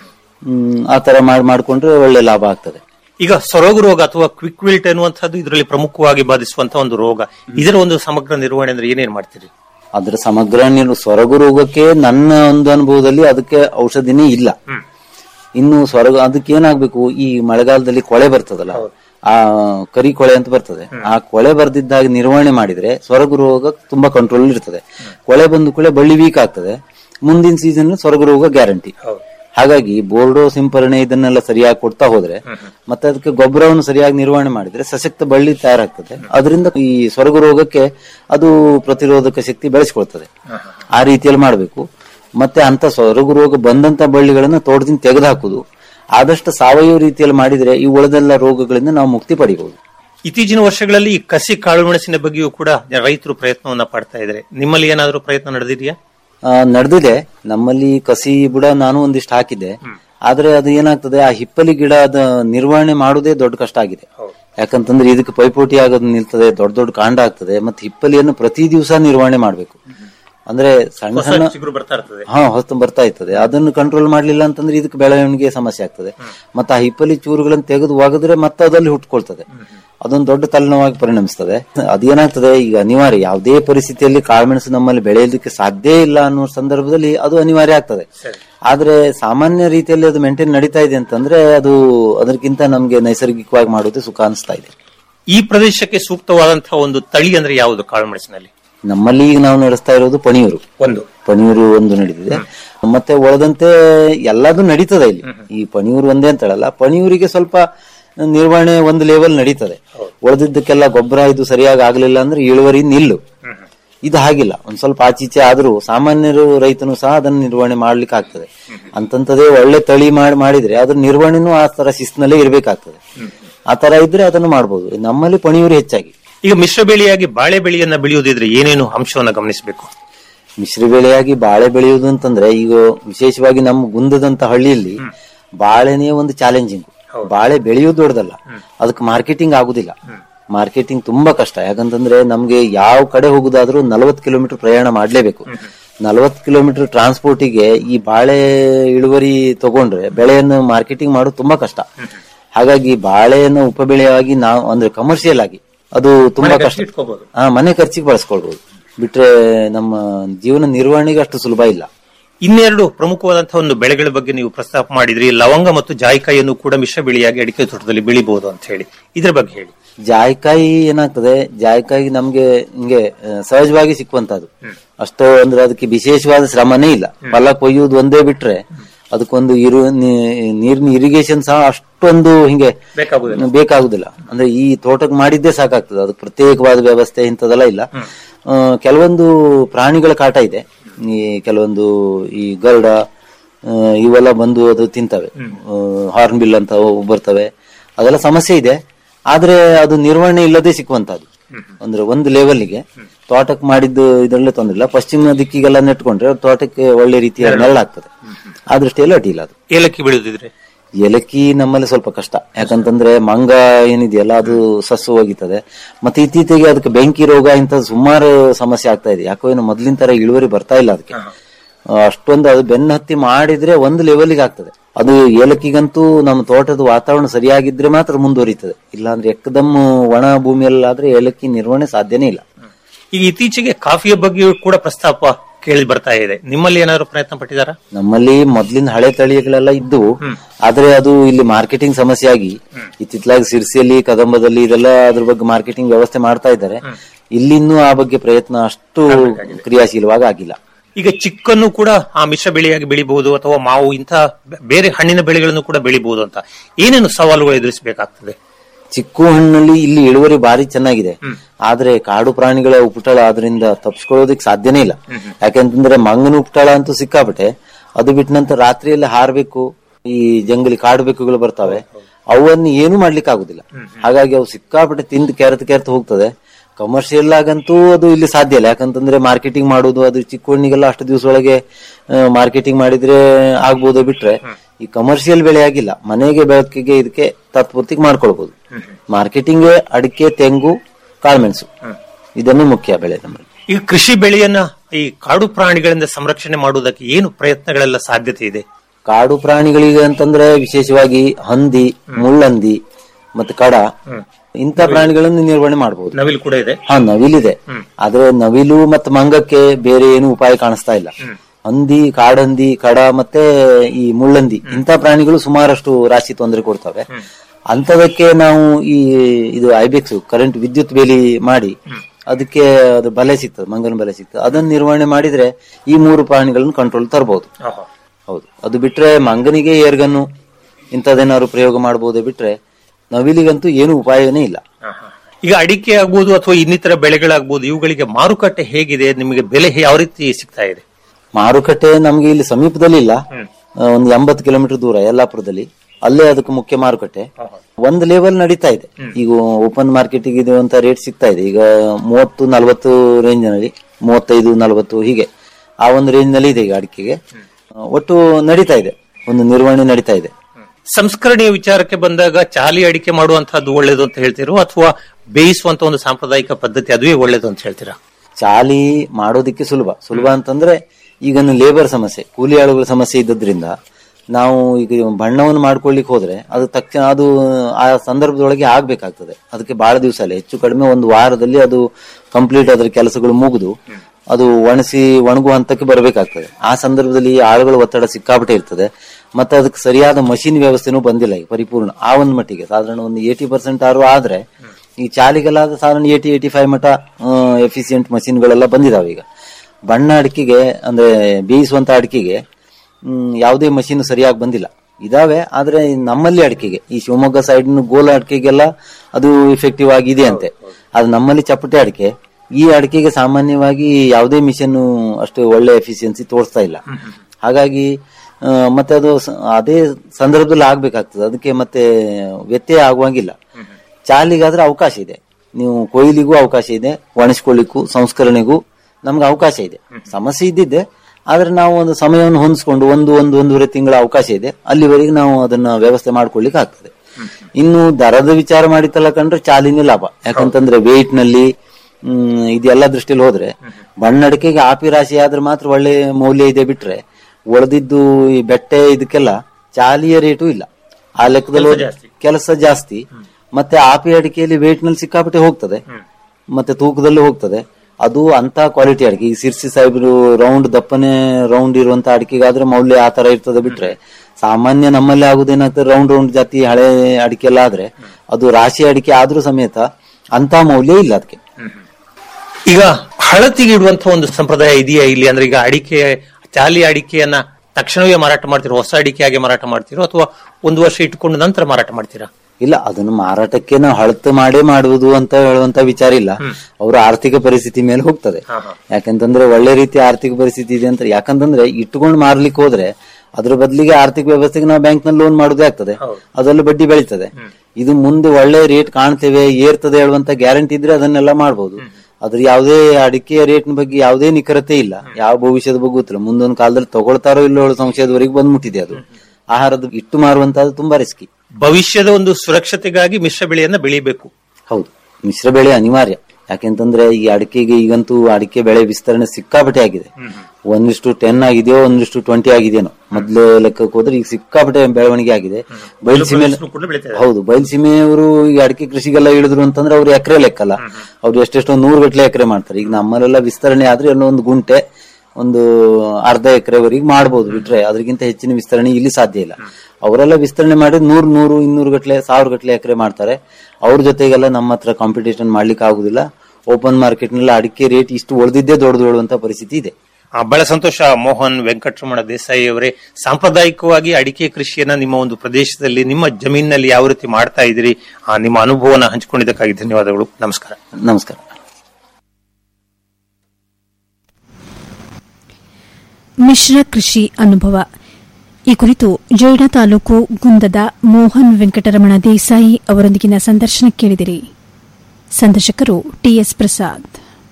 ಹ್ಮ್ ಆ ತರ ಮಾಡಿ ಮಾಡ್ಕೊಂಡ್ರೆ ಒಳ್ಳೆ ಲಾಭ ಆಗ್ತದೆ ಈಗ ಸೊರಗು ರೋಗ ಅಥವಾ ಕ್ವಿಕ್ ವಿಲ್ಟ್ ಎನ್ನುವಂಥದ್ದು ಇದರಲ್ಲಿ ಪ್ರಮುಖವಾಗಿ ಬಾಧಿಸುವಂತಹ ಒಂದು ರೋಗ ಇದರ ಒಂದು ಸಮಗ್ರ ನಿರ್ವಹಣೆ ಅಂದ್ರೆ ಏನೇನ್ ಮಾಡ್ತೀರಿ ಅದ್ರ ಸಮಗ್ರ ನೀರು ಸೊರಗು ರೋಗಕ್ಕೆ ನನ್ನ ಒಂದು ಅನುಭವದಲ್ಲಿ ಅದಕ್ಕೆ ಔಷಧಿನೇ ಇಲ್ಲ ಇನ್ನು ಸೊರಗು ಅದಕ್ಕೆ ಏನಾಗ್ಬೇಕು ಈ ಮಳೆಗಾಲದಲ್ಲಿ ಕೊಳೆ ಬರ್ತದಲ್ಲ ಆ ಕರಿ ಕೊಳೆ ಅಂತ ಬರ್ತದೆ ಆ ಕೊಳೆ ಬರ್ದಿದ್ದಾಗ ನಿರ್ವಹಣೆ ಮಾಡಿದ್ರೆ ಸೊರಗು ರೋಗ ತುಂಬಾ ಕಂಟ್ರೋಲ್ ಇರ್ತದೆ ಕೊಳೆ ಬಂದ ಕೂಡಲೇ ಬಳ್ಳಿ ವೀಕ್ ಆಗ್ತದೆ ಮುಂದಿನ ಸೀಸನ್ ಸೊರಗು ರೋಗ ಗ್ಯಾರಂಟಿ ಹಾಗಾಗಿ ಬೋರ್ಡೋ ಸಿಂಪರಣೆ ಇದನ್ನೆಲ್ಲ ಸರಿಯಾಗಿ ಕೊಡ್ತಾ ಹೋದ್ರೆ ಮತ್ತೆ ಅದಕ್ಕೆ ಗೊಬ್ಬರವನ್ನು ಸರಿಯಾಗಿ ನಿರ್ವಹಣೆ ಮಾಡಿದ್ರೆ ಸಶಕ್ತ ಬಳ್ಳಿ ತಯಾರಾಗ್ತದೆ ಅದರಿಂದ ಈ ಸೊರಗು ರೋಗಕ್ಕೆ ಅದು ಪ್ರತಿರೋಧಕ ಶಕ್ತಿ ಬೆಳೆಸ್ಕೊಳ್ತದೆ ಆ ರೀತಿಯಲ್ಲಿ ಮಾಡಬೇಕು ಮತ್ತೆ ಅಂತ ಸೊರಗು ರೋಗ ಬಂದಂತ ಬಳ್ಳಿಗಳನ್ನ ತೋಟದಿಂದ ತೆಗೆದು ಹಾಕುದು ಆದಷ್ಟು ಸಾವಯವ ರೀತಿಯಲ್ಲಿ ಮಾಡಿದ್ರೆ ಈ ಉಳಿದೆಲ್ಲ ರೋಗಗಳಿಂದ ನಾವು ಮುಕ್ತಿ ಪಡಿಬಹುದು ಇತ್ತೀಚಿನ ವರ್ಷಗಳಲ್ಲಿ ಈ ಕಸಿ ಕಾಳುಮೆಣಸಿನ ಬಗ್ಗೆಯೂ ಕೂಡ ರೈತರು ಪ್ರಯತ್ನವನ್ನ ಪಡ್ತಾ ಇದ್ದಾರೆ ನಿಮ್ಮಲ್ಲಿ ಏನಾದರೂ ಪ್ರಯತ್ನ ನಡೆದಿದೆಯಾ ನಡೆದಿದೆ ನಮ್ಮಲ್ಲಿ ಕಸಿ ಬುಡ ನಾನು ಒಂದಿಷ್ಟು ಹಾಕಿದ್ದೆ ಆದ್ರೆ ಅದು ಏನಾಗ್ತದೆ ಆ ಹಿಪ್ಪಲಿ ಗಿಡದ ನಿರ್ವಹಣೆ ಮಾಡುವುದೇ ದೊಡ್ಡ ಕಷ್ಟ ಆಗಿದೆ ಯಾಕಂತಂದ್ರೆ ಇದಕ್ಕೆ ಪೈಪೋಟಿ ಆಗೋದು ನಿಲ್ತದೆ ದೊಡ್ಡ ದೊಡ್ಡ ಕಾಂಡ ಆಗ್ತದೆ ಮತ್ತೆ ಹಿಪ್ಪಲಿಯನ್ನು ಪ್ರತಿ ದಿವಸ ನಿರ್ವಹಣೆ ಮಾಡಬೇಕು ಅಂದ್ರೆ ಸಣ್ಣ ಹೊಸ ಸಣ್ಣ ಚಿಗುರು ಬರ್ತಾ ಇರ್ತದೆ ಹಾ ಹೊತ್ತು ಬರ್ತಾ ಇರ್ತದೆ ಅದನ್ನು ಕಂಟ್ರೋಲ್ ಮಾಡ್ಲಿಲ್ಲ ಅಂತಂದ್ರೆ ಇದಕ್ಕೆ ಬೆಳವಣಿಗೆ ಸಮಸ್ಯೆ ಆಗ್ತದೆ ಮತ್ತೆ ಆ ಹಿಪ್ಪಲಿ ಚೂರುಗಳನ್ನು ತೆಗೆದು ಒಗೆದ್ರೆ ಮತ್ತೆ ಅದಲ್ಲಿ ಹುಟ್ಕೊಳ್ತದೆ ಅದೊಂದು ದೊಡ್ಡ ತಲೆನೋವಾಗಿ ಪರಿಣಮಿಸ್ತದೆ ಅದೇನಾಗ್ತದೆ ಈಗ ಅನಿವಾರ್ಯ ಯಾವುದೇ ಪರಿಸ್ಥಿತಿಯಲ್ಲಿ ಕಾಳುಮೆಣಸು ನಮ್ಮಲ್ಲಿ ಬೆಳೆಯಲಿಕ್ಕೆ ಸಾಧ್ಯ ಇಲ್ಲ ಅನ್ನೋ ಸಂದರ್ಭದಲ್ಲಿ ಅದು ಅನಿವಾರ್ಯ ಆಗ್ತದೆ ಆದ್ರೆ ಸಾಮಾನ್ಯ ರೀತಿಯಲ್ಲಿ ಅದು ಮೇಂಟೈನ್ ನಡೀತಾ ಇದೆ ಅಂತಂದ್ರೆ ಅದು ಅದಕ್ಕಿಂತ ನಮ್ಗೆ ನೈಸರ್ಗಿಕವಾಗಿ ಮಾಡೋದು ಸುಖ ಅನಿಸ್ತಾ ಇದೆ ಈ ಪ್ರದೇಶಕ್ಕೆ ಸೂಕ್ತವಾದಂತಹ ಒಂದು ತಳಿ ಅಂದ್ರೆ ಯಾವುದು ಕಾಳುಮೆಣಸಿನಲ್ಲಿ ನಮ್ಮಲ್ಲಿ ಈಗ ನಾವು ನಡೆಸ್ತಾ ಇರೋದು ಪಣಿಯೂರು ಒಂದು ಪಣಿಯೂರು ಒಂದು ನಡೀತಿದೆ ಮತ್ತೆ ಒಳದಂತೆ ಎಲ್ಲದೂ ನಡೀತದೆ ಇಲ್ಲಿ ಈ ಪಣಿಯೂರು ಒಂದೇ ಅಂತ ಹೇಳಲ್ಲ ಪಣಿಯೂರಿಗೆ ಸ್ವಲ್ಪ ನಿರ್ವಹಣೆ ಒಂದು ಲೆವೆಲ್ ನಡೀತದೆ ಉಳಿದಿದ್ದಕ್ಕೆಲ್ಲ ಗೊಬ್ಬರ ಇದು ಸರಿಯಾಗಿ ಆಗ್ಲಿಲ್ಲ ಅಂದ್ರೆ ಇಳುವರಿ ನಿಲ್ಲು ಇದು ಹಾಗಿಲ್ಲ ಒಂದ್ ಸ್ವಲ್ಪ ಆಚೀಚೆ ಆದ್ರೂ ಸಾಮಾನ್ಯರು ರೈತನು ಸಹ ಅದನ್ನ ನಿರ್ವಹಣೆ ಮಾಡ್ಲಿಕ್ಕೆ ಆಗ್ತದೆ ಅಂತಂತದೇ ಒಳ್ಳೆ ತಳಿ ಮಾಡಿ ಮಾಡಿದ್ರೆ ಅದ್ರ ನಿರ್ವಹಣೆನೂ ಆ ತರ ಶಿಸ್ತಿನಲ್ಲೇ ಇರ್ಬೇಕಾಗ್ತದೆ ಆ ತರ ಇದ್ರೆ ಅದನ್ನು ಮಾಡ್ಬೋದು ನಮ್ಮಲ್ಲಿ ಪಣಿಯೂರು ಹೆಚ್ಚಾಗಿ ಈಗ ಮಿಶ್ರ ಬೆಳೆಯಾಗಿ ಬಾಳೆ ಬೆಳೆಯನ್ನ ಬೆಳೆಯುವುದಿದ್ರೆ ಏನೇನು ಅಂಶವನ್ನ ಗಮನಿಸಬೇಕು ಮಿಶ್ರ ಬೆಳೆಯಾಗಿ ಬಾಳೆ ಬೆಳೆಯುವುದು ಅಂತಂದ್ರೆ ಈಗ ವಿಶೇಷವಾಗಿ ನಮ್ಮ ಗುಂದದಂತ ಹಳ್ಳಿಯಲ್ಲಿ ಬಾಳೆನೇ ಒಂದು ಚಾಲೆಂಜಿಂಗ್ ಬಾಳೆ ಬೆಳೆಯೋದು ದೊಡ್ಡದಲ್ಲ ಅದಕ್ಕೆ ಮಾರ್ಕೆಟಿಂಗ್ ಆಗುದಿಲ್ಲ ಮಾರ್ಕೆಟಿಂಗ್ ತುಂಬಾ ಕಷ್ಟ ಯಾಕಂತಂದ್ರೆ ನಮ್ಗೆ ಯಾವ ಕಡೆ ಹೋಗುದಾದ್ರೂ ನಲವತ್ ಕಿಲೋಮೀಟರ್ ಪ್ರಯಾಣ ಮಾಡ್ಲೇಬೇಕು ನಲವತ್ ಕಿಲೋಮೀಟರ್ ಟ್ರಾನ್ಸ್ಪೋರ್ಟಿಗೆ ಈ ಬಾಳೆ ಇಳುವರಿ ತಗೊಂಡ್ರೆ ಬೆಳೆಯನ್ನು ಮಾರ್ಕೆಟಿಂಗ್ ಮಾಡೋದು ತುಂಬಾ ಕಷ್ಟ ಹಾಗಾಗಿ ಬಾಳೆಯನ್ನು ಉಪಬೆಳೆಯಾಗಿ ನಾವು ಅಂದ್ರೆ ಕಮರ್ಷಿಯಲ್ ಆಗಿ ಅದು ತುಂಬಾ ಕಷ್ಟ ಇಟ್ಕೋಬಹುದು ಹಾ ಮನೆ ಖರ್ಚಿಗೆ ಬಳಸ್ಕೊಳ್ಬಹುದು ಬಿಟ್ರೆ ನಮ್ಮ ಜೀವನ ನಿರ್ವಹಣೆಗೆ ಅಷ್ಟು ಸುಲಭ ಇಲ್ಲ ಇನ್ನೆರಡು ಪ್ರಮುಖವಾದಂತಹ ಒಂದು ಬೆಳೆಗಳ ಬಗ್ಗೆ ನೀವು ಪ್ರಸ್ತಾಪ ಮಾಡಿದ್ರಿ ಲವಂಗ ಮತ್ತು ಜಾಯಿಕಾಯಿಯನ್ನು ಕೂಡ ಮಿಶ್ರ ಬೆಳೆಯಾಗಿ ಅಡಿಕೆ ತೋಟದಲ್ಲಿ ಬೆಳಿಬಹುದು ಅಂತ ಹೇಳಿ ಇದ್ರ ಬಗ್ಗೆ ಹೇಳಿ ಜಾಯಿಕಾಯಿ ಏನಾಗ್ತದೆ ಜಾಯಿಕಾಯಿ ನಮ್ಗೆ ಹಿಂಗೆ ಆ, ಸಹಜವಾಗಿ ಸಿಕ್ಕುವಂತದ್ದು ಅಷ್ಟೋ ಅಂದ್ರೆ ಅದಕ್ಕೆ ವಿಶೇಷವಾದ ಶ್ರಮನೇ ಇಲ್ಲ ಫಲ ಕೊಯ್ಯುವುದು ಒಂದೇ ಬಿಟ್ರೆ ಅದಕ್ಕೊಂದು ಇರು ನೀ- ನೀರಿನ ಇರಿಗೇಷನ್ ಸಹ ಅಷ್ಟೊಂದು ಹಿಂಗೆ ಬೇಕಾಗುದಿಲ್ಲ ಬೇಕಾಗುದಿಲ್ಲ ಅಂದ್ರೆ ಈ ತೋಟಕ್ಕೆ ಮಾಡಿದ್ದೇ ಸಾಕಾಗ್ತದೆ ಅದಕ್ಕೆ ಪ್ರತ್ಯೇಕವಾದ ವ್ಯವಸ್ಥೆ ಇಂಥದೆಲ್ಲ ಇಲ್ಲ ಆ, ಕೆಲವೊಂದು ಪ್ರಾಣಿಗಳ ಕಾಟ ಇದೆ ಈ ಕೆಲವೊಂದು ಈ ಗರುಡ ಆ, ಇವೆಲ್ಲ ಬಂದು ಅದು ತಿಂತವೆ ಹಾರ್ನ್ ಬಿಲ್ ಅಂತ ಅವು ಬರ್ತವೆ ಅದೆಲ್ಲ ಸಮಸ್ಯೆ ಇದೆ ಆದ್ರೆ ಅದು ನಿರ್ವಹಣೆ ಇಲ್ಲದೆ ಸಿಕ್ಕುವಂತದ್ದು ಅಂದ್ರೆ ಒಂದು ಲೆವೆಲ್ಗೆ ತೋಟಕ್ಕೆ ಮಾಡಿದ್ದು ಇದರಲ್ಲೇ ತೊಂದ್ರೆ ಇಲ್ಲ ಪಶ್ಚಿಮ ದಿಕ್ಕಿಗೆಲ್ಲ ನೆಟ್ಕೊಂಡ್ರೆ ತೋಟಕ್ಕೆ ಒಳ್ಳೆ ರೀತಿಯ ನೆರಳಾಗ್ತದೆ ಆ ದೃಷ್ಟಿಯಲ್ಲಿ ಅಡ್ಡಿ ಇಲ್ಲ ಅದು ಏಲಕ್ಕಿ ಬೆಳೆಯುವುದಿದ್ರೆ ಏಲಕ್ಕಿ ನಮ್ಮಲ್ಲಿ ಸ್ವಲ್ಪ ಕಷ್ಟ ಯಾಕಂತಂದ್ರೆ ಮಂಗ ಏನಿದೆಯಲ್ಲ ಅದು ಸಸ್ಸು ಹೋಗಿತ್ತದೆ ಮತ್ತೆ ಇತ್ತೀಚೆಗೆ ಅದಕ್ಕೆ ಬೆಂಕಿ ರೋಗ ಇಂತ ಸುಮಾರು ಸಮಸ್ಯೆ ಆಗ್ತಾ ಇದೆ ಯಾಕೋ ಏನು ಮೊದ್ಲಿನ ತರ ಇಳುವರಿ ಬರ್ತಾ ಇಲ್ಲ ಅದಕ್ಕೆ ಆ, ಅಷ್ಟೊಂದು ಅದು ಬೆನ್ನು ಹತ್ತಿ ಮಾಡಿದ್ರೆ ಒಂದು ಲೆವೆಲ್ಗೆ ಆಗ್ತದೆ ಅದು ಏಲಕ್ಕಿಗಂತೂ ನಮ್ಮ ತೋಟದ ವಾತಾವರಣ ಸರಿಯಾಗಿದ್ರೆ ಮಾತ್ರ ಮುಂದುವರಿತದೆ ಇಲ್ಲಾಂದ್ರೆ ಎಕ್ಕದಮ್ ಒಣ ಭೂಮಿಯಲ್ಲಾದ್ರೆ ಏಲಕ್ಕಿ ನಿರ್ವಹಣೆ ಸಾಧ್ಯನೇ ಇಲ್ಲ ಈಗ ಇತ್ತೀಚೆಗೆ ಕಾಫಿಯ ಬಗ್ಗೆಯೂ ಕೂಡ ಪ್ರಸ್ತಾಪ ಕೇಳಿ ಬರ್ತಾ ಇದೆ ನಿಮ್ಮಲ್ಲಿ ಏನಾದ್ರು ಪ್ರಯತ್ನ ಪಟ್ಟಿದಾರಾ ನಮ್ಮಲ್ಲಿ ಮೊದ್ಲಿನ ಹಳೆ ತಳಿಗಳೆಲ್ಲ ಇದ್ದವು ಆದ್ರೆ ಅದು ಇಲ್ಲಿ ಮಾರ್ಕೆಟಿಂಗ್ ಸಮಸ್ಯೆ ಆಗಿ ಇತ್ತಿತ್ತಲಾಗಿ ಸಿರ್ಸಿಯಲ್ಲಿ ಕದಂಬದಲ್ಲಿ ಇದೆಲ್ಲ ಅದ್ರ ಬಗ್ಗೆ ಮಾರ್ಕೆಟಿಂಗ್ ವ್ಯವಸ್ಥೆ ಮಾಡ್ತಾ ಇದ್ದಾರೆ ಇಲ್ಲಿ ಇನ್ನೂ ಆ ಬಗ್ಗೆ ಪ್ರಯತ್ನ ಅಷ್ಟು ಕ್ರಿಯಾಶೀಲವಾಗಿ ಆಗಿಲ್ಲ ಈಗ ಚಿಕ್ಕನ್ನು ಕೂಡ ಆ ಮಿಶ್ರ ಬೆಳೆಯಾಗಿ ಬೆಳಿಬಹುದು ಅಥವಾ ಮಾವು ಇಂತಹ ಬೇರೆ ಹಣ್ಣಿನ ಬೆಳೆಗಳನ್ನು ಕೂಡ ಬೆಳಿಬಹುದು ಅಂತ ಏನೇನು ಸವಾಲುಗಳು ಎದುರಿಸಬೇಕಾಗ್ತದೆ ಚಿಕ್ಕು ಹಣ್ಣಲ್ಲಿ ಇಲ್ಲಿ ಇಳುವರಿ ಭಾರಿ ಚೆನ್ನಾಗಿದೆ ಆದ್ರೆ ಕಾಡು ಪ್ರಾಣಿಗಳ ಉಪಟಳ ಅದರಿಂದ ತಪ್ಪಿಸ್ಕೊಳ್ಳೋದಕ್ಕೆ ಸಾಧ್ಯನೇ ಇಲ್ಲ ಯಾಕೆಂತಂದ್ರೆ ಮಂಗನ ಉಪಟಳ ಅಂತೂ ಸಿಕ್ಕಾಪಟ್ಟೆ ಅದು ಬಿಟ್ಟ ನಂತರ ರಾತ್ರಿಯಲ್ಲಿ ಹಾರ್ಬೇಕು ಈ ಜಂಗಲಿ ಕಾಡು ಬೆಕ್ಕುಗಳು ಬರ್ತಾವೆ ಅವನ್ನು ಏನು ಮಾಡ್ಲಿಕ್ಕೆ ಆಗುದಿಲ್ಲ ಹಾಗಾಗಿ ಅವು ಸಿಕ್ಕಾಪಟ್ಟೆ ತಿಂದು ಕೆರೆತ ಕೆರೆತ ಹೋಗ್ತದೆ ಕಮರ್ಷಿಯಲ್ ಆಗಂತೂ ಅದು ಇಲ್ಲಿ ಸಾಧ್ಯ ಇಲ್ಲ ಯಾಕಂತಂದ್ರೆ ಮಾರ್ಕೆಟಿಂಗ್ ಮಾಡೋದು ಅದು ಚಿಕ್ಕ ಹಣ್ಣಿಗೆಲ್ಲ ಅಷ್ಟು ದಿವಸ ಒಳಗೆ ಮಾರ್ಕೆಟಿಂಗ್ ಮಾಡಿದ್ರೆ ಆಗ್ಬೋದು ಬಿಟ್ರೆ ಈ ಕಮರ್ಷಿಯಲ್ ಬೆಳೆ ಆಗಿಲ್ಲ ಮನೆಗೆ ಬೆಳಕಿಗೆ ಇದಕ್ಕೆ ತತ್ಪೂರ್ತಿಗೆ ಮಾಡ್ಕೊಳ್ಬಹುದು ಮಾರ್ಕೆಟಿಂಗ್ ಅಡಿಕೆ ತೆಂಗು ಕಾಳುಮೆಣಸು ಇದನ್ನು ಮುಖ್ಯ ಬೆಳೆ ನಮ್ಮಲ್ಲಿ ಈಗ ಕೃಷಿ ಬೆಳೆಯನ್ನ ಈ ಕಾಡು ಪ್ರಾಣಿಗಳಿಂದ ಸಂರಕ್ಷಣೆ ಮಾಡುವುದಕ್ಕೆ ಏನು ಪ್ರಯತ್ನಗಳೆಲ್ಲ ಸಾಧ್ಯತೆ ಇದೆ ಕಾಡು ಪ್ರಾಣಿಗಳಿಗೆ ಅಂತಂದ್ರೆ ವಿಶೇಷವಾಗಿ ಹಂದಿ ಮುಳ್ಳಂದಿ ಮತ್ತೆ ಕಡ ಇಂಥ ಪ್ರಾಣಿಗಳನ್ನು ನಿರ್ವಹಣೆ ಮಾಡಬಹುದು ನವಿಲು ಕೂಡ ಇದೆ ಹಾ ನವಿಲಿದೆ ಆದ್ರೆ ನವಿಲು ಮತ್ತೆ ಮಂಗಕ್ಕೆ ಬೇರೆ ಏನು ಉಪಾಯ ಕಾಣಿಸ್ತಾ ಇಲ್ಲ ಹಂದಿ ಕಾಡಂದಿ ಕಡ ಮತ್ತೆ ಈ ಮುಳ್ಳಂದಿ ಇಂಥ ಪ್ರಾಣಿಗಳು ಸುಮಾರಷ್ಟು ರಾಶಿ ತೊಂದರೆ ಕೊಡ್ತವೆ ಅಂತದಕ್ಕೆ ನಾವು ಈ ಇದು ಐಬೆಕ್ಸ್ ಕರೆಂಟ್ ವಿದ್ಯುತ್ ಬೇಲಿ ಮಾಡಿ ಅದಕ್ಕೆ ಅದು ಬಲೆ ಸಿಗ್ತದೆ ಮಂಗನ ಬಲೆ ಸಿಗ್ತದೆ ಅದನ್ನ ನಿರ್ವಹಣೆ ಮಾಡಿದ್ರೆ ಈ ಮೂರು ಪ್ರಾಣಿಗಳನ್ನು ಕಂಟ್ರೋಲ್ ತರಬಹುದು ಹೌದು ಅದು ಬಿಟ್ರೆ ಮಂಗನಿಗೆ ಏರ್ಗನ್ನು ಇಂಥದ್ದೇನಾದ್ರು ಪ್ರಯೋಗ ಮಾಡಬಹುದೇ ಬಿಟ್ರೆ ನವಿಲಿಗಂತೂ ಏನು ಉಪಾಯವೇ ಇಲ್ಲ ಈಗ ಅಡಿಕೆ ಆಗ್ಬೋದು ಅಥವಾ ಇನ್ನಿತರ ಬೆಳೆಗಳಾಗ್ಬೋದು ಇವುಗಳಿಗೆ ಮಾರುಕಟ್ಟೆ ಹೇಗಿದೆ ನಿಮಗೆ ಬೆಲೆ ಯಾವ ರೀತಿ ಸಿಗ್ತಾ ಇದೆ ಮಾರುಕಟ್ಟೆ ನಮ್ಗೆ ಇಲ್ಲಿ ಸಮೀಪದಲ್ಲಿ ಇಲ್ಲ ಆ, ಒಂದು ಎಂಬತ್ತು ಕಿಲೋಮೀಟರ್ ದೂರ ಯಲ್ಲಾಪುರದಲ್ಲಿ ಅಲ್ಲೇ ಅದಕ್ಕೆ ಮುಖ್ಯ ಮಾರುಕಟ್ಟೆ ಒಂದು ಲೆವೆಲ್ ನಡೀತಾ ಇದೆ ಈಗ ಓಪನ್ ಮಾರ್ಕೆಟ್ ಇರುವಂತ ರೇಟ್ ಸಿಗ್ತಾ ಇದೆ ಈಗ ಮೂವತ್ತು ನಲವತ್ತು ರೇಂಜ್ ನಲ್ಲಿ ಮೂವತ್ತೈದು ನಲವತ್ತು ಹೀಗೆ ಆ ಒಂದು ರೇಂಜ್ ನಲ್ಲಿ ಇದೆ ಈಗ ಅಡಿಕೆಗೆ ಆ, ಒಟ್ಟು ನಡೀತಾ ಇದೆ ಒಂದು ನಿರ್ವಹಣೆ ನಡೀತಾ ಇದೆ ಸಂಸ್ಕರಣೆಯ ವಿಚಾರಕ್ಕೆ ಬಂದಾಗ ಚಾಲಿ ಅಡಿಕೆ ಮಾಡುವಂತಹದ್ದು ಒಳ್ಳೇದು ಅಂತ ಹೇಳ್ತೀರೋ ಅಥವಾ ಬೇಯಿಸುವಂತ ಒಂದು ಸಾಂಪ್ರದಾಯಿಕ ಪದ್ಧತಿ ಅದುವೇ ಒಳ್ಳೇದು ಅಂತ ಹೇಳ್ತೀರಾ ಚಾಲಿ ಮಾಡೋದಿಕ್ಕೆ ಸುಲಭ ಸುಲಭ ಅಂತಂದ್ರೆ ಈಗ ಲೇಬರ್ ಸಮಸ್ಯೆ ಕೂಲಿ ಆಳುಗಳ ಸಮಸ್ಯೆ ಇದ್ದದ್ರಿಂದ ನಾವು ಈಗ ಬಣ್ಣವನ್ನು ಮಾಡ್ಕೊಳ್ಲಿಕ್ಕೆ ಹೋದ್ರೆ ಅದು ತಕ್ಷಣ ಅದು ಆ ಸಂದರ್ಭದೊಳಗೆ ಆಗ್ಬೇಕಾಗ್ತದೆ ಅದಕ್ಕೆ ಬಹಳ ದಿವಸ ಅಲ್ಲ ಹೆಚ್ಚು ಕಡಿಮೆ ಒಂದು ವಾರದಲ್ಲಿ ಅದು ಕಂಪ್ಲೀಟ್ ಅದರ ಕೆಲಸಗಳು ಮುಗಿದು ಅದು ಒಣಸಿ ಒಣಗುವ ಹಂತಕ್ಕೆ ಬರಬೇಕಾಗ್ತದೆ ಆ ಸಂದರ್ಭದಲ್ಲಿ ಆಳುಗಳ ಒತ್ತಡ ಸಿಕ್ಕಾಪಟ್ಟೆ ಇರ್ತದೆ ಮತ್ತೆ ಅದಕ್ಕೆ ಸರಿಯಾದ ಮಷಿನ್ ವ್ಯವಸ್ಥೆನೂ ಬಂದಿಲ್ಲ ಈಗ ಪರಿಪೂರ್ಣ ಆ ಒಂದು ಮಟ್ಟಿಗೆ ಸಾಧಾರಣ ಒಂದು ಏಟಿ ಪರ್ಸೆಂಟ್ ಆರು ಆದ್ರೆ ಈ ಚಾಲಿಗೆಲ್ಲ ಸಾಧಾರಣ ಏಟಿ ಏಟಿ ಫೈವ್ ಮಟ ಎಫಿಸಿಯಂಟ್ ಮಷಿನ್ಗಳೆಲ್ಲ ಬಂದಿದಾವೆ ಈಗ ಬಣ್ಣ ಅಡಿಕೆಗೆ ಅಂದ್ರೆ ಬೇಯಿಸುವಂತ ಅಡಿಕೆಗೆ ಹ್ಮ್, ಯಾವುದೇ ಮಷಿನ್ ಸರಿಯಾಗಿ ಬಂದಿಲ್ಲ ಇದಾವೆ ಆದ್ರೆ ನಮ್ಮಲ್ಲಿ ಅಡಿಕೆಗೆ ಈ ಶಿವಮೊಗ್ಗ ಸೈಡ್ ಗೋಲ ಅಡಿಕೆಗೆಲ್ಲ ಅದು ಇಫೆಕ್ಟಿವ್ ಆಗಿದೆ ಅಂತೆ ಅದು ನಮ್ಮಲ್ಲಿ ಚಪ್ಪಟೆ ಅಡಿಕೆ ಈ ಅಡಿಕೆಗೆ ಸಾಮಾನ್ಯವಾಗಿ ಯಾವುದೇ ಮಿಷನ್ ಅಷ್ಟು ಒಳ್ಳೆ ಎಫಿಷಿಯನ್ಸಿ ತೋರಿಸ್ತಾ ಇಲ್ಲ ಹಾಗಾಗಿ ಆ, ಮತ್ತೆ ಅದು ಸ- ಅದೇ ಸಂದರ್ಭದಲ್ಲಿ ಆಗ್ಬೇಕಾಗ್ತದೆ ಅದಕ್ಕೆ ಮತ್ತೆ ವ್ಯತ್ಯಯ ಆಗುವಂಗಿಲ್ಲ ಚಾಲಿಗಾದ್ರೆ ಅವಕಾಶ ಇದೆ ನೀವು ಕೊಯ್ಲಿಗೂ ಅವಕಾಶ ಇದೆ ಒಣಸ್ಕೊಳ್ಳಿಕ್ಕೂ ಸಂಸ್ಕರಣೆಗೂ ನಮ್ಗೆ ಅವಕಾಶ ಇದೆ ಸಮಸ್ಯೆ ಇದ್ದಿದ್ದೆ ಆದ್ರೆ ನಾವು ಒಂದು ಸಮಯವನ್ನು ಹೊಂದಿಸ್ಕೊಂಡು ಒಂದು ಒಂದು ಒಂದೂವರೆ ತಿಂಗಳ ಅವಕಾಶ ಇದೆ ಅಲ್ಲಿವರೆಗೆ ನಾವು ಅದನ್ನ ವ್ಯವಸ್ಥೆ ಮಾಡ್ಕೊಳ್ಳಿಕ್ಕೆ ಆಗ್ತದೆ ಇನ್ನು ದರದ ವಿಚಾರ ಮಾಡಿ ಕಂಡ್ರೆ ಚಾಲಿನೇ ಲಾಭ ಯಾಕಂತಂದ್ರೆ ವೇಟ್ ನಲ್ಲಿ ಹ್ಮ್ ಇದೆಲ್ಲ ದೃಷ್ಟಿಯಲ್ಲಿ ಹೋದ್ರೆ ಬಣ್ಣಡಿಕೆಗೆ ಆಪಿ ರಾಶಿ ಆದ್ರೆ ಮಾತ್ರ ಒಳ್ಳೆ ಮೌಲ್ಯ ಇದೆ ಬಿಟ್ರೆ ಉಳಿದಿದ್ದು ಈ ಬೆಟ್ಟೆ ಇದಕ್ಕೆಲ್ಲ ಚಾಲಿಯ ರೇಟು ಇಲ್ಲ ಆ ಲೆಕ್ಕದಲ್ಲಿ ಹೋದ್ರೆ ಕೆಲಸ ಜಾಸ್ತಿ ಮತ್ತೆ ಆಪಿ ಅಡಿಕೆಯಲ್ಲಿ ವೇಟ್ ನಲ್ಲಿ ಸಿಕ್ಕಾಪಟ್ಟೆ ಹೋಗ್ತದೆ ಮತ್ತೆ ತೂಕದಲ್ಲೂ ಹೋಗ್ತದೆ ಅದು ಅಂತ ಕ್ವಾಲಿಟಿ ಅಡಿಕೆ ಈ ಸಿರ್ಸಿ ಸಾಹೇಬ್ರು ರೌಂಡ್ ದಪ್ಪನೆ ರೌಂಡ್ ಇರುವಂತ ಅಡಿಕೆಗಾದ್ರೆ ಮೌಲ್ಯ ಆ ತರ ಇರ್ತದೆ ಬಿಟ್ರೆ ಸಾಮಾನ್ಯ ನಮ್ಮಲ್ಲಿ ಆಗುದೇನಾಗ್ತದೆ ರೌಂಡ್ ರೌಂಡ್ ಜಾತಿ ಹಳೆ ಅಡಿಕೆ ಎಲ್ಲ ಆದ್ರೆ ಅದು ರಾಶಿ ಅಡಿಕೆ ಆದ್ರೂ ಸಮೇತ ಅಂತ ಮೌಲ್ಯ ಇಲ್ಲ ಅದಕ್ಕೆ ಈಗ ಹಳತಿಗೆ ಇಡುವಂತ ಒಂದು ಸಂಪ್ರದಾಯ ಇದೆಯಾ ಇಲ್ಲಿ ಅಂದ್ರೆ ಈಗ ಅಡಿಕೆ ಚಾಲಿ ಅಡಿಕೆಯನ್ನ ತಕ್ಷಣವೇ ಮಾರಾಟ ಮಾಡ್ತಿರೋ ಹೊಸ ಅಡಿಕೆಯಾಗಿ ಮಾರಾಟ ಮಾಡ್ತಿರೋ ಅಥವಾ ಒಂದು ವರ್ಷ ಇಟ್ಕೊಂಡು ನಂತರ ಮಾರಾಟ ಮಾಡ್ತೀರಾ ಇಲ್ಲ ಅದನ್ನು ಮಾರಾಟಕ್ಕೆ ನಾವು ಹಳತು ಮಾಡೇ ಮಾಡುವುದು ಅಂತ ಹೇಳುವಂತ ವಿಚಾರ ಇಲ್ಲ ಅವರ ಆರ್ಥಿಕ ಪರಿಸ್ಥಿತಿ ಮೇಲೆ ಹೋಗ್ತದೆ ಯಾಕಂತಂದ್ರೆ ಒಳ್ಳೆ ರೀತಿಯ ಆರ್ಥಿಕ ಪರಿಸ್ಥಿತಿ ಇದೆ ಅಂತ ಯಾಕಂತಂದ್ರೆ ಇಟ್ಕೊಂಡು ಮಾರ್ಲಿಕ್ಕೆ ಹೋದ್ರೆ ಅದ್ರ ಬದಲಿಗೆ ಆರ್ಥಿಕ ವ್ಯವಸ್ಥೆಗೆ ನಾವು ಬ್ಯಾಂಕ್ ನಲ್ಲಿ ಲೋನ್ ಮಾಡುದೇ ಆಗ್ತದೆ ಅದರಲ್ಲಿ ಬಡ್ಡಿ ಬೆಳೀತದೆ ಇದು ಮುಂದೆ ಒಳ್ಳೆ ರೇಟ್ ಕಾಣ್ತೇವೆ ಏರ್ತದೆ ಹೇಳುವಂತ ಗ್ಯಾರಂಟಿ ಇದ್ರೆ ಅದನ್ನೆಲ್ಲ ಮಾಡಬಹುದು ಅದ್ರ ಯಾವುದೇ ಅಡಿಕೆಯ ರೇಟ್ ಬಗ್ಗೆ ಯಾವುದೇ ನಿಖರತೆ ಇಲ್ಲ ಯಾವ ಭವಿಷ್ಯದ ಬಗ್ಗೆ ಗೊತ್ತಿಲ್ಲ ಮುಂದೊಂದು ಕಾಲದಲ್ಲಿ ತಗೊಳ್ತಾರೋ ಇಲ್ಲೋ ಹೇಳೋ ಸಂಶಯದವರೆಗೆ ಬಂದ್ಬಿಟ್ಟಿದೆ ಅದು ಆಹಾರದ ಇಟ್ಟು ಮಾರುವಂತದ್ದು ತುಂಬಾ ರಿಸ್ಕಿ ಭವಿಷ್ಯದ ಒಂದು ಸುರಕ್ಷತೆಗಾಗಿ ಮಿಶ್ರ ಬೆಳೆಯನ್ನ ಬೆಳಿಬೇಕು ಹೌದು ಮಿಶ್ರ ಬೆಳೆ ಅನಿವಾರ್ಯ ಯಾಕೆಂತಂದ್ರೆ ಈ ಅಡಿಕೆಗೆ ಈಗಂತೂ ಅಡಿಕೆ ಬೆಳೆ ವಿಸ್ತರಣೆ ಸಿಕ್ಕಾಪಟ್ಟೆ ಆಗಿದೆ ಒಂದಿಷ್ಟು ಟೆನ್ ಆಗಿದೆಯೋ ಒಂದಿಷ್ಟು ಟ್ವೆಂಟಿ ಆಗಿದೆಯೋ ಮೊದ್ಲು ಲೆಕ್ಕಕ್ಕೆ ಹೋದ್ರೆ ಈಗ ಸಿಕ್ಕಾಪಟ್ಟೆ ಬೆಳವಣಿಗೆ ಆಗಿದೆ ಬಯಲುಸೀಮೆ ಹೌದು ಬಯಲುಸೀಮೆಯವರು ಈ ಅಡಿಕೆ ಕೃಷಿಗೆಲ್ಲ ಇಳಿದ್ರು ಅಂತಂದ್ರೆ ಅವ್ರು ಎಕರೆ ಲೆಕ್ಕಲ್ಲ ಅವ್ರು ಎಷ್ಟೆಷ್ಟೋ ನೂರು ಗಟ್ಲೆ ಎಕರೆ ಮಾಡ್ತಾರೆ ಈಗ ನಮ್ಮಲ್ಲೆಲ್ಲ ವಿಸ್ತರಣೆ ಆದ್ರೆ ಎಲ್ಲೋ ಒಂದು ಗುಂಟೆ ಒಂದು ಅರ್ಧ ಎಕರೆವರೆಗೆ ಮಾಡ್ಬೋದು ಬಿಟ್ರೆ ಅದಕ್ಕಿಂತ ಹೆಚ್ಚಿನ ವಿಸ್ತರಣೆ ಇಲ್ಲಿ ಸಾಧ್ಯ ಇಲ್ಲ ಅವರೆಲ್ಲ ವಿಸ್ತರಣೆ ಮಾಡಿ ನೂರ್ ನೂರು ಇನ್ನೂರು ಗಟ್ಲೆ ಸಾವಿರ ಗಟ್ಲೆ ಎಕರೆ ಮಾಡ್ತಾರೆ ಅವ್ರ ಜೊತೆಗೆಲ್ಲ ನಮ್ಮ ಹತ್ರ ಕಾಂಪಿಟೇಷನ್ ಮಾಡ್ಲಿಕ್ಕೆ ಆಗುದಿಲ್ಲ ಓಪನ್ ಮಾರ್ಕೆಟ್ ನಲ್ಲಿ ಅಡಿಕೆ ರೇಟ್ ಇಷ್ಟು ಒಳ್ದಿದ್ದೇ ದೊಡ್ಡದು ಹೇಳುವಂತ ಪರಿಸ್ಥಿತಿ ಇದೆ ಆ, ಬಹಳ ಸಂತೋಷ ಮೋಹನ್ ವೆಂಕಟರಮಣ ದೇಸಾಯಿ ಅವರೇ ಸಾಂಪ್ರದಾಯಿಕವಾಗಿ ಅಡಿಕೆ ಕೃಷಿಯನ್ನ ನಿಮ್ಮ ಒಂದು ಪ್ರದೇಶದಲ್ಲಿ ನಿಮ್ಮ ಜಮೀನಿನಲ್ಲಿ ಯಾವ ರೀತಿ ಮಾಡ್ತಾ ಇದ್ದೀರಿ ಆ, ನಿಮ್ಮ ಅನುಭವನ ಹಂಚಿಕೊಂಡಿದ್ದಕ್ಕಾಗಿ ಧನ್ಯವಾದಗಳು ನಮಸ್ಕಾರ ನಮಸ್ಕಾರ ಮಿಶ್ರ ಕೃಷಿ ಅನುಭವ ಈ ಕುರಿತು ಜೊಯ್ಡಾ ತಾಲೂಕು ಗುಂದದ ಮೋಹನ್ ವೆಂಕಟರಮಣ ದೇಸಾಯಿ ಅವರೊಂದಿಗಿನ ಸಂದರ್ಶನ ಕೇಳಿದಿರಿ ಸಂದರ್ಶಕರು ಟಿಎಸ್ ಪ್ರಸಾದ್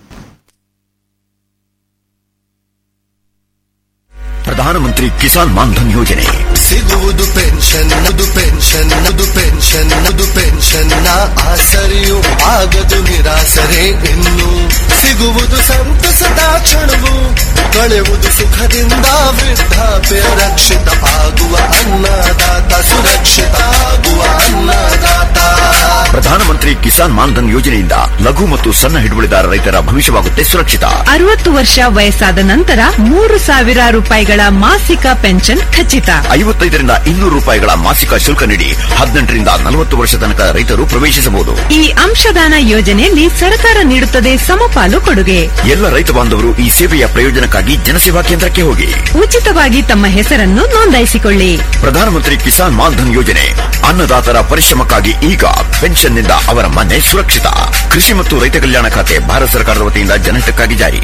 ಪ್ರಧಾನಮಂತ್ರಿ ಕಿಸಾನ್ ಮಾನ್ಧನ್ ಯೋಜನೆ ಸಿಗುವುದು ಪೆನ್ಷನ್ ಅದು ಪೆನ್ಷನ್ ಅದು ಪೆನ್ಷನ್ ಅದು ಪೆನ್ಷನ್ ನ ಆಸರೆಯು ಆಗದು ನಿರಾಸರೆ ಇನ್ನು ಸಿಗುವುದು ಸಂತಸದ ಕ್ಷಣವು ಕಳೆಯುವುದು ಸುಖದಿಂದ ವೃದ್ಧಾಪ್ಯ ರಕ್ಷಿತ ಆಗುವ ಅನ್ನದಾತ ಸುರಕ್ಷಿತ ಆಗುವ ಅನ್ನದಾತ ಪ್ರಧಾನಮಂತ್ರಿ ಕಿಸಾನ್ ಮಾನ್ಧನ್ ಯೋಜನೆಯಿಂದ ಲಘು ಮತ್ತು ಸಣ್ಣ ಹಿಡುವಳಿದಾರ ರೈತರ ಭವಿಷ್ಯವಾಗುತ್ತೆ ಸುರಕ್ಷಿತ ಅರವತ್ತು ವರ್ಷ ವಯಸ್ಸಾದ ನಂತರ ಮೂರು ಸಾವಿರ ರೂಪಾಯಿಗಳ ಮಾಸಿಕ ಪೆನ್ಷನ್ ಖಚಿತ ಐವತ್ತೈದರಿಂದ ಇನ್ನೂರು ರೂಪಾಯಿಗಳ ಮಾಸಿಕ ಶುಲ್ಕ ನೀಡಿ ಹದಿನೆಂಟರಿಂದ ನಲವತ್ತು ವರ್ಷ ತನಕ ರೈತರು ಪ್ರವೇಶಿಸಬಹುದು ಈ ಅಂಶದಾನ ಯೋಜನೆಯಲ್ಲಿ ಸರ್ಕಾರ ನೀಡುತ್ತದೆ ಸಮಪಾಲು ಕೊಡುಗೆ ಎಲ್ಲ ರೈತ ಬಾಂಧವರು ಈ ಸೇವೆಯ ಪ್ರಯೋಜನಕ್ಕಾಗಿ ಜನಸೇವಾ ಕೇಂದ್ರಕ್ಕೆ ಹೋಗಿ ಉಚಿತವಾಗಿ ತಮ್ಮ ಹೆಸರನ್ನು ನೋಂದಾಯಿಸಿಕೊಳ್ಳಿ ಪ್ರಧಾನಮಂತ್ರಿ ಕಿಸಾನ್ ಮಾನ್ಧನ್ ಯೋಜನೆ ಅನ್ನದಾತರ ಪರಿಶ್ರಮಕ್ಕಾಗಿ ಈಗ ಪೆನ್ಷನ್ನಿಂದ ಅವರ ಮನೆ ಸುರಕ್ಷಿತ ಕೃಷಿ ಮತ್ತು ರೈತ ಕಲ್ಯಾಣ ಖಾತೆ ಭಾರತ ಸರ್ಕಾರದ ವತಿಯಿಂದ ಜನಹಿತಕ್ಕಾಗಿ ಜಾರಿ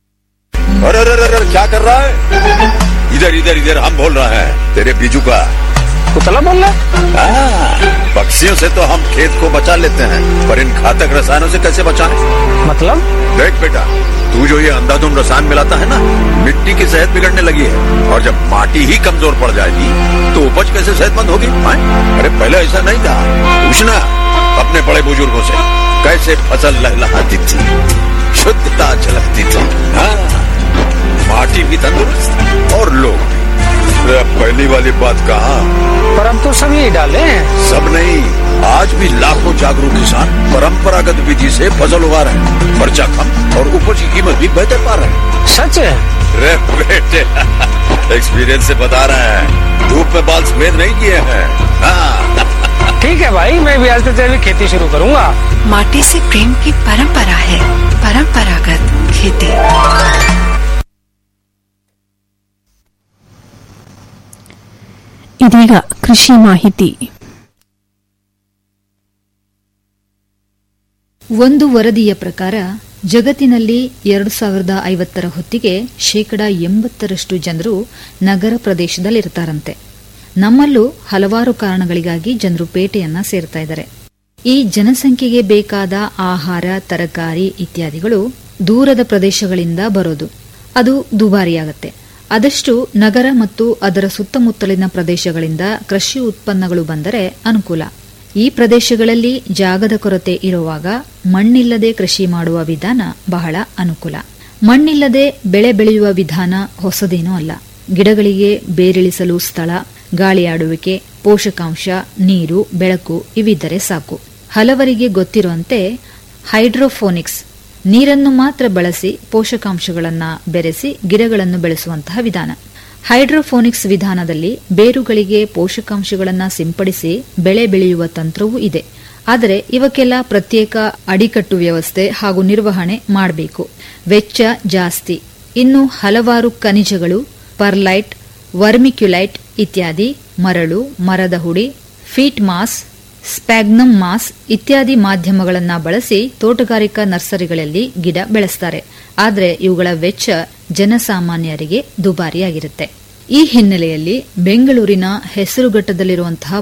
अरे अरे अरे क्या कर रहा है इधर इधर इधर हम बोल रहे हैं तेरे बीजू का उतला बोल रहा हाँ, पक्षियों से तो हम खेत को बचा लेते हैं पर इन घातक रसायनों से कैसे बचाएं? मतलब देख बेटा तू जो ये अंधाधुंध रसायन मिलाता है ना मिट्टी की सेहत बिगड़ने लगी है और जब माटी ही कमजोर पड़ जाएगी तो उपज कैसे सेहतमंद होगी हाँ? अरे पहले ऐसा नहीं था पूछना अपने बड़े बुजुर्गों से कैसे फसल लहलहाती थी शुद्धता झलकती थी हाँ माटी भी तंदुरुस्त और लोग भी अरे अब पहली वाली बात कहा पर हम तो सब यही डाले हैं सब नहीं आज भी लाखों जागरूक किसान परंपरागत विधि से फसल उगा रहे हैं खर्चा कम और उपज की कीमत भी बेहतर पा रहे हैं सच है रे बेटे एक्सपीरियंस से बता रहे हैं धूप में बाल सफेद नहीं किए हैं हाँ ठीक है भाई मैं भी आज से तेरी खेती शुरू करूंगा माटी से प्रेम की परंपरा है परंपरागत खेती ಇದೀಗ ಕೃಷಿ ಮಾಹಿತಿ ಒಂದು ವರದಿಯ ಪ್ರಕಾರ ಜಗತ್ತಿನಲ್ಲಿ ಎರಡು ಸಾವಿರದ ಐವತ್ತರ ಹೊತ್ತಿಗೆ ಶೇಕಡ ಎಂಬತ್ತರಷ್ಟು ಜನರು ನಗರ ಪ್ರದೇಶದಲ್ಲಿರ್ತಾರಂತೆ ನಮ್ಮಲ್ಲೂ ಹಲವಾರು ಕಾರಣಗಳಿಗಾಗಿ ಜನರು ಪೇಟೆಯನ್ನ ಸೇರ್ತಾ ಇದ್ದಾರೆ ಈ ಜನಸಂಖ್ಯೆಗೆ ಬೇಕಾದ ಆಹಾರ ತರಕಾರಿ ಇತ್ಯಾದಿಗಳು ದೂರದ ಪ್ರದೇಶಗಳಿಂದ ಬರೋದು ಅದು ದುಬಾರಿಯಾಗತ್ತೆ ಆದಷ್ಟು ನಗರ ಮತ್ತು ಅದರ ಸುತ್ತಮುತ್ತಲಿನ ಪ್ರದೇಶಗಳಿಂದ ಕೃಷಿ ಉತ್ಪನ್ನಗಳು ಬಂದರೆ ಅನುಕೂಲ ಈ ಪ್ರದೇಶಗಳಲ್ಲಿ ಜಾಗದ ಕೊರತೆ ಇರುವಾಗ ಮಣ್ಣಿಲ್ಲದೆ ಕೃಷಿ ಮಾಡುವ ವಿಧಾನ ಬಹಳ ಅನುಕೂಲ ಮಣ್ಣಿಲ್ಲದೆ ಬೆಳೆ ಬೆಳೆಯುವ ವಿಧಾನ ಹೊಸದೇನೂ ಅಲ್ಲ ಗಿಡಗಳಿಗೆ ಬೇರಿಳಿಸಲು ಸ್ಥಳ ಗಾಳಿಯಾಡುವಿಕೆ ಪೋಷಕಾಂಶ ನೀರು ಬೆಳಕು ಇವಿದ್ದರೆ ಸಾಕು ಹಲವರಿಗೆ ಗೊತ್ತಿರುವಂತೆ ಹೈಡ್ರೋಫೋನಿಕ್ಸ್ ನೀರನ್ನು ಮಾತ್ರ ಬಳಸಿ ಪೋಷಕಾಂಶಗಳನ್ನು ಬೆರೆಸಿ ಗಿಡಗಳನ್ನು ಬೆಳೆಸುವಂತಹ ವಿಧಾನ ಹೈಡ್ರೋಫೋನಿಕ್ಸ್ ವಿಧಾನದಲ್ಲಿ ಬೇರುಗಳಿಗೆ ಪೋಷಕಾಂಶಗಳನ್ನು ಸಿಂಪಡಿಸಿ ಬೆಳೆ ಬೆಳೆಯುವ ತಂತ್ರವೂ ಇದೆ ಆದರೆ ಇವಕ್ಕೆಲ್ಲ ಪ್ರತ್ಯೇಕ ಅಡಿಕಟ್ಟು ವ್ಯವಸ್ಥೆ ಹಾಗೂ ನಿರ್ವಹಣೆ ಮಾಡಬೇಕು ವೆಚ್ಚ ಜಾಸ್ತಿ ಇನ್ನು ಹಲವಾರು ಖನಿಜಗಳು ಪರ್ಲೈಟ್ ವರ್ಮಿಕ್ಯುಲೈಟ್ ಇತ್ಯಾದಿ ಮರಳು ಮರದ ಹುಡಿ ಫೀಟ್ ಮಾಸ್ ಸ್ಪ್ಯಾಗ್ನಮ್ ಮಾಸ್ ಇತ್ಯಾದಿ ಮಾಧ್ಯಮಗಳನ್ನು ಬಳಸಿ ತೋಟಗಾರಿಕಾ ನರ್ಸರಿಗಳಲ್ಲಿ ಗಿಡ ಬೆಳೆಸ್ತಾರೆ ಆದರೆ ಇವುಗಳ ವೆಚ್ಚ ಜನಸಾಮಾನ್ಯರಿಗೆ ದುಬಾರಿಯಾಗಿರುತ್ತೆ ಈ ಹಿನ್ನೆಲೆಯಲ್ಲಿ ಬೆಂಗಳೂರಿನ ಹೆಸರುಘಟ್ಟದಲ್ಲಿರುವಂತಹ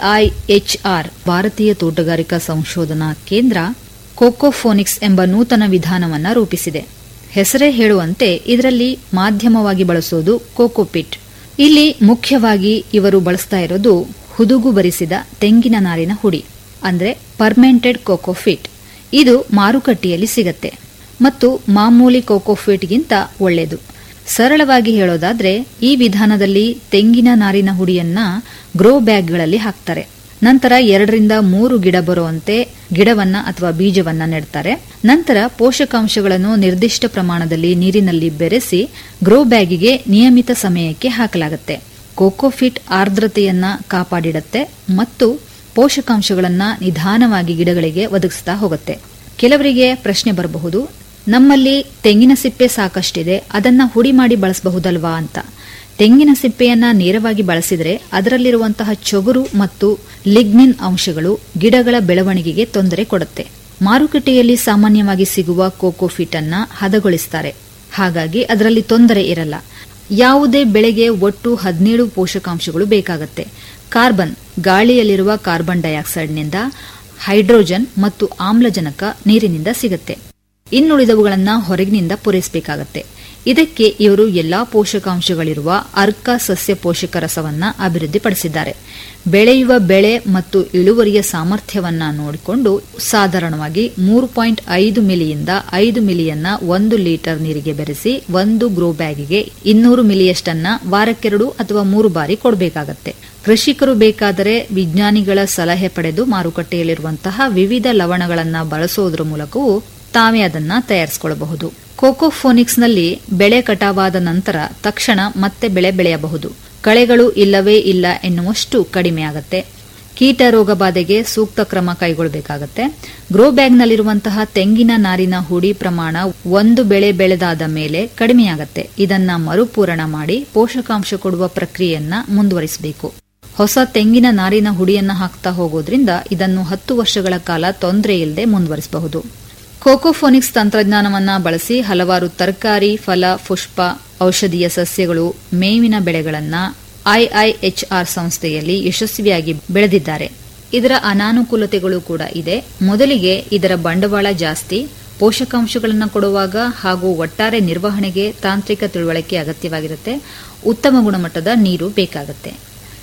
ಐಐಎಚ್ಆರ್ ಭಾರತೀಯ ತೋಟಗಾರಿಕಾ ಸಂಶೋಧನಾ ಕೇಂದ್ರ ಕೋಕೋಫೋನಿಕ್ಸ್ ಎಂಬ ನೂತನ ವಿಧಾನವನ್ನು ರೂಪಿಸಿದೆ ಹೆಸರೇ ಹೇಳುವಂತೆ ಇದರಲ್ಲಿ ಮಾಧ್ಯಮವಾಗಿ ಬಳಸೋದು ಕೋಕೋಪಿಟ್ ಇಲ್ಲಿ ಮುಖ್ಯವಾಗಿ ಇವರು ಬಳಸ್ತಾ ಇರೋದು ಹುದುಗು ಬರಿಸಿದ ತೆಂಗಿನ ನಾರಿನ ಹುಡಿ ಅಂದ್ರೆ ಪರ್ಮೆಂಟೆಡ್ ಕೋಕೋಫಿಟ್ ಇದು ಮಾರುಕಟ್ಟೆಯಲ್ಲಿ ಸಿಗತ್ತೆ ಮತ್ತು ಮಾಮೂಲಿ ಕೋಕೋಫಿಟ್ಗಿಂತ ಒಳ್ಳೆಯದು ಸರಳವಾಗಿ ಹೇಳೋದಾದ್ರೆ ಈ ವಿಧಾನದಲ್ಲಿ ತೆಂಗಿನ ನಾರಿನ ಹುಡಿಯನ್ನ ಗ್ರೋ ಬ್ಯಾಗ್ಗಳಲ್ಲಿ ಹಾಕ್ತಾರೆ ನಂತರ ಎರಡರಿಂದ ಮೂರು ಗಿಡ ಬರುವಂತೆ ಗಿಡವನ್ನ ಅಥವಾ ಬೀಜವನ್ನ ನೆಡ್ತಾರೆ ನಂತರ ಪೋಷಕಾಂಶಗಳನ್ನು ನಿರ್ದಿಷ್ಟ ಪ್ರಮಾಣದಲ್ಲಿ ನೀರಿನಲ್ಲಿ ಬೆರೆಸಿ ಗ್ರೋ ಬ್ಯಾಗಿಗೆ ನಿಯಮಿತ ಸಮಯಕ್ಕೆ ಹಾಕಲಾಗುತ್ತೆ ಕೋಕೋಫಿಟ್ ಆರ್ದ್ರತೆಯನ್ನ ಕಾಪಾಡಿಡತ್ತೆ ಮತ್ತು ಪೋಷಕಾಂಶಗಳನ್ನ ನಿಧಾನವಾಗಿ ಗಿಡಗಳಿಗೆ ಒದಗಿಸ್ತಾ ಹೋಗುತ್ತೆ ಕೆಲವರಿಗೆ ಪ್ರಶ್ನೆ ಬರಬಹುದು ನಮ್ಮಲ್ಲಿ ತೆಂಗಿನ ಸಿಪ್ಪೆ ಸಾಕಷ್ಟಿದೆ ಅದನ್ನ ಹುಡಿ ಮಾಡಿ ಬಳಸಬಹುದಲ್ವಾ ಅಂತ ತೆಂಗಿನ ಸಿಪ್ಪೆಯನ್ನ ನೇರವಾಗಿ ಬಳಸಿದರೆ ಅದರಲ್ಲಿರುವಂತಹ ಚೊಗುರು ಮತ್ತು ಲಿಗ್ನಿನ್ ಅಂಶಗಳು ಗಿಡಗಳ ಬೆಳವಣಿಗೆಗೆ ತೊಂದರೆ ಕೊಡುತ್ತೆ ಮಾರುಕಟ್ಟೆಯಲ್ಲಿ ಸಾಮಾನ್ಯವಾಗಿ ಸಿಗುವ ಕೋಕೋಫಿಟ್ ಅನ್ನ ಹದಗೊಳಿಸ್ತಾರೆ ಹಾಗಾಗಿ ಅದರಲ್ಲಿ ತೊಂದರೆ ಇರಲ್ಲ ಯಾವುದೇ ಬೆಳೆಗೆ ಒಟ್ಟು ಹದಿನೇಳು ಪೋಷಕಾಂಶಗಳು ಬೇಕಾಗುತ್ತೆ ಕಾರ್ಬನ್ ಗಾಳಿಯಲ್ಲಿರುವ ಕಾರ್ಬನ್ ಡೈಆಕ್ಸೈಡ್ನಿಂದ ಹೈಡ್ರೋಜನ್ ಮತ್ತು ಆಮ್ಲಜನಕ ನೀರಿನಿಂದ ಸಿಗುತ್ತೆ ಇನ್ನುಳಿದವುಗಳನ್ನ ಹೊರಗಿನಿಂದ ಪೂರೈಸಬೇಕಾಗತ್ತೆ ಇದಕ್ಕೆ ಇವರು ಎಲ್ಲಾ ಪೋಷಕಾಂಶಗಳಿರುವ ಅರ್ಕ ಸಸ್ಯ ಪೋಷಕ ರಸವನ್ನ ಅಭಿವೃದ್ಧಿಪಡಿಸಿದ್ದಾರೆ ಬೆಳೆಯುವ ಬೆಳೆ ಮತ್ತು ಇಳುವರಿಯ ಸಾಮರ್ಥ್ಯವನ್ನ ನೋಡಿಕೊಂಡು ಸಾಧಾರಣವಾಗಿ ಮೂರು ಪಾಯಿಂಟ್ ಐದು ಮಿಲಿಯಿಂದ ಐದು ಮಿಲಿಯನ್ನ ಒಂದು ಲೀಟರ್ ನೀರಿಗೆ ಬೆರೆಸಿ ಒಂದು ಗ್ರೋ ಬ್ಯಾಗಿಗೆ ಇನ್ನೂರು ಮಿಲಿಯಷ್ಟನ್ನ ವಾರಕ್ಕೆರಡು ಅಥವಾ ಮೂರು ಬಾರಿ ಕೊಡಬೇಕಾಗತ್ತೆ ಕೃಷಿಕರು ಬೇಕಾದರೆ ವಿಜ್ಞಾನಿಗಳ ಸಲಹೆ ಪಡೆದು ಮಾರುಕಟ್ಟೆಯಲ್ಲಿರುವಂತಹ ವಿವಿಧ ಲವಣಗಳನ್ನ ಬಳಸೋದ್ರ ಮೂಲಕವೂ ತಾವೇ ಅದನ್ನ ತಯಾರಿಸಿಕೊಳ್ಳಬಹುದು ಕೋಕೋಫೋನಿಕ್ಸ್ನಲ್ಲಿ ಬೆಳೆ ಕಟಾವಾದ ನಂತರ ತಕ್ಷಣ ಮತ್ತೆ ಬೆಳೆ ಬೆಳೆಯಬಹುದು ಕಳೆಗಳು ಇಲ್ಲವೇ ಇಲ್ಲ ಎನ್ನುವಷ್ಟು ಕಡಿಮೆಯಾಗತ್ತೆ ಕೀಟ ರೋಗ ಬಾಧೆಗೆ ಸೂಕ್ತ ಕ್ರಮ ಕೈಗೊಳ್ಳಬೇಕಾಗತ್ತೆ ಗ್ರೋ ಬ್ಯಾಗ್ನಲ್ಲಿರುವಂತಹ ತೆಂಗಿನ ನಾರಿನ ಹುಡಿ ಪ್ರಮಾಣ ಒಂದು ಬೆಳೆ ಬೆಳೆದಾದ ಮೇಲೆ ಕಡಿಮೆಯಾಗತ್ತೆ ಇದನ್ನ ಮರುಪೂರಣ ಮಾಡಿ ಪೋಷಕಾಂಶ ಕೊಡುವ ಪ್ರಕ್ರಿಯೆಯನ್ನ ಮುಂದುವರಿಸಬೇಕು ಹೊಸ ತೆಂಗಿನ ನಾರಿನ ಹುಡಿಯನ್ನ ಹಾಕ್ತಾ ಹೋಗೋದ್ರಿಂದ ಇದನ್ನು ಹತ್ತು ವರ್ಷಗಳ ಕಾಲ ತೊಂದರೆ ಇಲ್ಲದೆ ಮುಂದುವರಿಸಬಹುದು ಕೋಕೋಫೋನಿಕ್ಸ್ ತಂತ್ರಜ್ಞಾನವನ್ನ ಬಳಸಿ ಹಲವಾರು ತರಕಾರಿ ಫಲ ಪುಷ್ಪ ಔಷಧೀಯ ಸಸ್ಯಗಳು ಮೇವಿನ ಬೆಳೆಗಳನ್ನ ಐಐಎಚ್ಆರ್ ಸಂಸ್ಥೆಯಲ್ಲಿ ಯಶಸ್ವಿಯಾಗಿ ಬೆಳೆದಿದ್ದಾರೆ ಇದರ ಅನಾನುಕೂಲತೆಗಳು ಕೂಡ ಇದೆ ಮೊದಲಿಗೆ ಇದರ ಬಂಡವಾಳ ಜಾಸ್ತಿ ಪೋಷಕಾಂಶಗಳನ್ನು ಕೊಡುವಾಗ ಹಾಗೂ ಒಟ್ಟಾರೆ ನಿರ್ವಹಣೆಗೆ ತಾಂತ್ರಿಕ ತಿಳುವಳಿಕೆ ಅಗತ್ಯವಾಗಿರುತ್ತೆ ಉತ್ತಮ ಗುಣಮಟ್ಟದ ನೀರು ಬೇಕಾಗುತ್ತೆ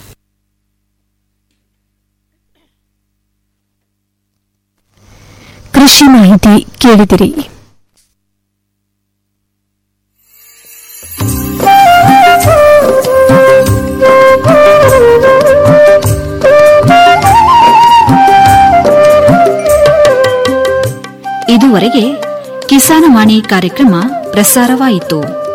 ಕೃಷಿ ಮಾಹಿತಿ ಕೇಳಿದಿರಿ ಇದುವರೆಗೆ ಕಿಸಾನವಾಣಿ ಕಾರ್ಯಕ್ರಮ ಪ್ರಸಾರವಾಯಿತು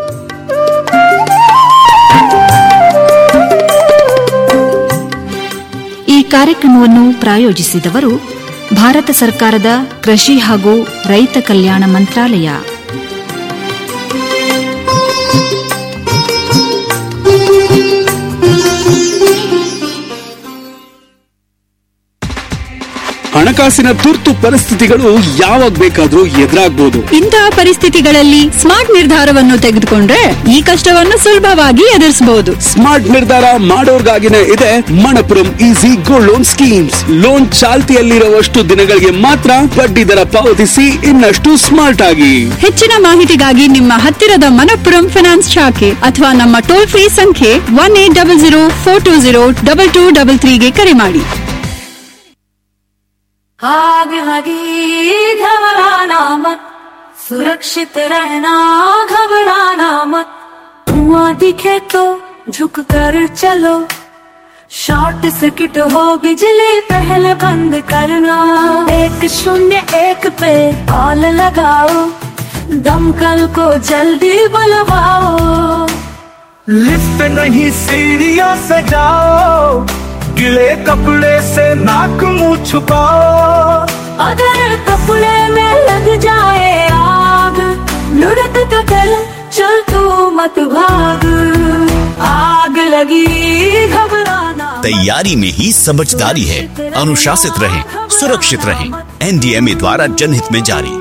ಈ ಕಾರ್ಯಕ್ರಮವನ್ನು ಪ್ರಾಯೋಜಿಸಿದವರು ಭಾರತ ಸರ್ಕಾರದ ಕೃಷಿ ಹಾಗೂ ರೈತ ಕಲ್ಯಾಣ ಮಂತ್ರಾಲಯ ಹಣಕಾಸಿನ ತುರ್ತು ಪರಿಸ್ಥಿತಿಗಳು ಯಾವಾಗ ಬೇಕಾದ್ರೂ ಎದುರಾಗ್ಬೋದು ಇಂತಹ ಪರಿಸ್ಥಿತಿಗಳಲ್ಲಿ ಸ್ಮಾರ್ಟ್ ನಿರ್ಧಾರವನ್ನು ತೆಗೆದುಕೊಂಡ್ರೆ ಈ ಕಷ್ಟವನ್ನು ಸುಲಭವಾಗಿ ಎದುರಿಸಬಹುದು ಸ್ಮಾರ್ಟ್ ನಿರ್ಧಾರ ಮಾಡೋರ್ಗಾಗಿನೇ ಇದೆ Manappuram easy gold loan schemes loan ಚಾಲ್ತಿಯಲ್ಲಿರುವಷ್ಟು ದಿನಗಳಿಗೆ ಮಾತ್ರ ಬಡ್ಡಿ ದರ ಪಾವತಿಸಿ ಇನ್ನಷ್ಟು ಸ್ಮಾರ್ಟ್ ಆಗಿ ಹೆಚ್ಚಿನ ಮಾಹಿತಿಗಾಗಿ ನಿಮ್ಮ ಹತ್ತಿರದ ಮನಪ್ಪುರಂ ಫೈನಾನ್ಸ್ ಶಾಖೆ ಅಥವಾ ನಮ್ಮ ಟೋಲ್ ಫ್ರೀ ಸಂಖ್ಯೆ one eight double zero four two zero double two double ತ್ರೀಗೆ ಕರೆ ಮಾಡಿ आगे लगी घबराना मत सुरक्षित रहना घबराना मत धुआं दिखे तो झुक कर चलो शॉर्ट सर्किट हो बिजली पहले बंद करना एक शून्य एक पे कॉल लगाओ दमकल को जल्दी बुलवाओ लिफ्ट नहीं सीढ़ियों से जाओ गिले कपड़े से नाक मुंह छुपाओ अगर कपड़े में लग जाए आग लुढ़क तो कर चल तू मत भाग आग लगी घबराना तैयारी में ही समझदारी है अनुशासित रहें सुरक्षित रहें एनडीएमए द्वारा जनहित में जारी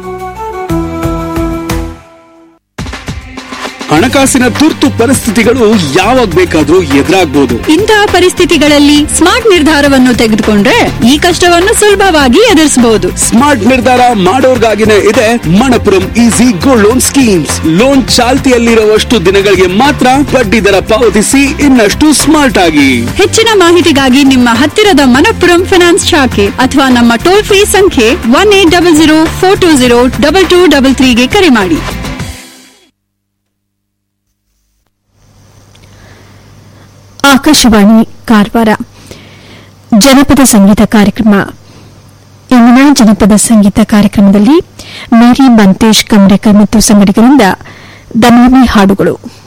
ಹಣಕಾಸಿನ ತುರ್ತು ಪರಿಸ್ಥಿತಿಗಳು ಯಾವಾಗ ಬೇಕಾದ್ರೂ ಎದುರಾಗ್ಬೋದು ಇಂತಹ ಪರಿಸ್ಥಿತಿಗಳಲ್ಲಿ ಸ್ಮಾರ್ಟ್ ನಿರ್ಧಾರವನ್ನು ತೆಗೆದುಕೊಂಡ್ರೆ ಈ ಕಷ್ಟವನ್ನು ಸುಲಭವಾಗಿ ಎದುರಿಸಬಹುದು ಸ್ಮಾರ್ಟ್ ನಿರ್ಧಾರ ಮಾಡೋರ್ಗಾಗಿನೇ ಇದೆ Manappuram easy gold loan schemes loan ಚಾಲ್ತಿಯಲ್ಲಿರುವಷ್ಟು ದಿನಗಳಿಗೆ ಮಾತ್ರ ಬಡ್ಡಿ ದರ ಪಾವತಿಸಿ ಇನ್ನಷ್ಟು ಸ್ಮಾರ್ಟ್ ಆಗಿ ಹೆಚ್ಚಿನ ಮಾಹಿತಿಗಾಗಿ ನಿಮ್ಮ ಹತ್ತಿರದ ಮನಪ್ಪುರಂ ಫೈನಾನ್ಸ್ ಶಾಖೆ ಅಥವಾ ನಮ್ಮ ಟೋಲ್ ಫ್ರೀ ಸಂಖ್ಯೆ one eight double zero four two zero double two double ತ್ರೀಗೆ ಕರೆ ಮಾಡಿ ಆಕಾಶವಾಣಿ ಕಾರವಾರ ಜನಪದ ಸಂಗೀತ ಕಾರ್ಯಕ್ರಮ ಇಂದಿನ ಜನಪದ ಸಂಗೀತ ಕಾರ್ಯಕ್ರಮದಲ್ಲಿ ಮೇರಿ ಬಂತೇಶ್ ಕಮ್ರೇಕರ್ ಮತ್ತು ಸಂಗಡಿಗರಿಂದ ದಮಾಮಿ ಹಾಡುಗಳು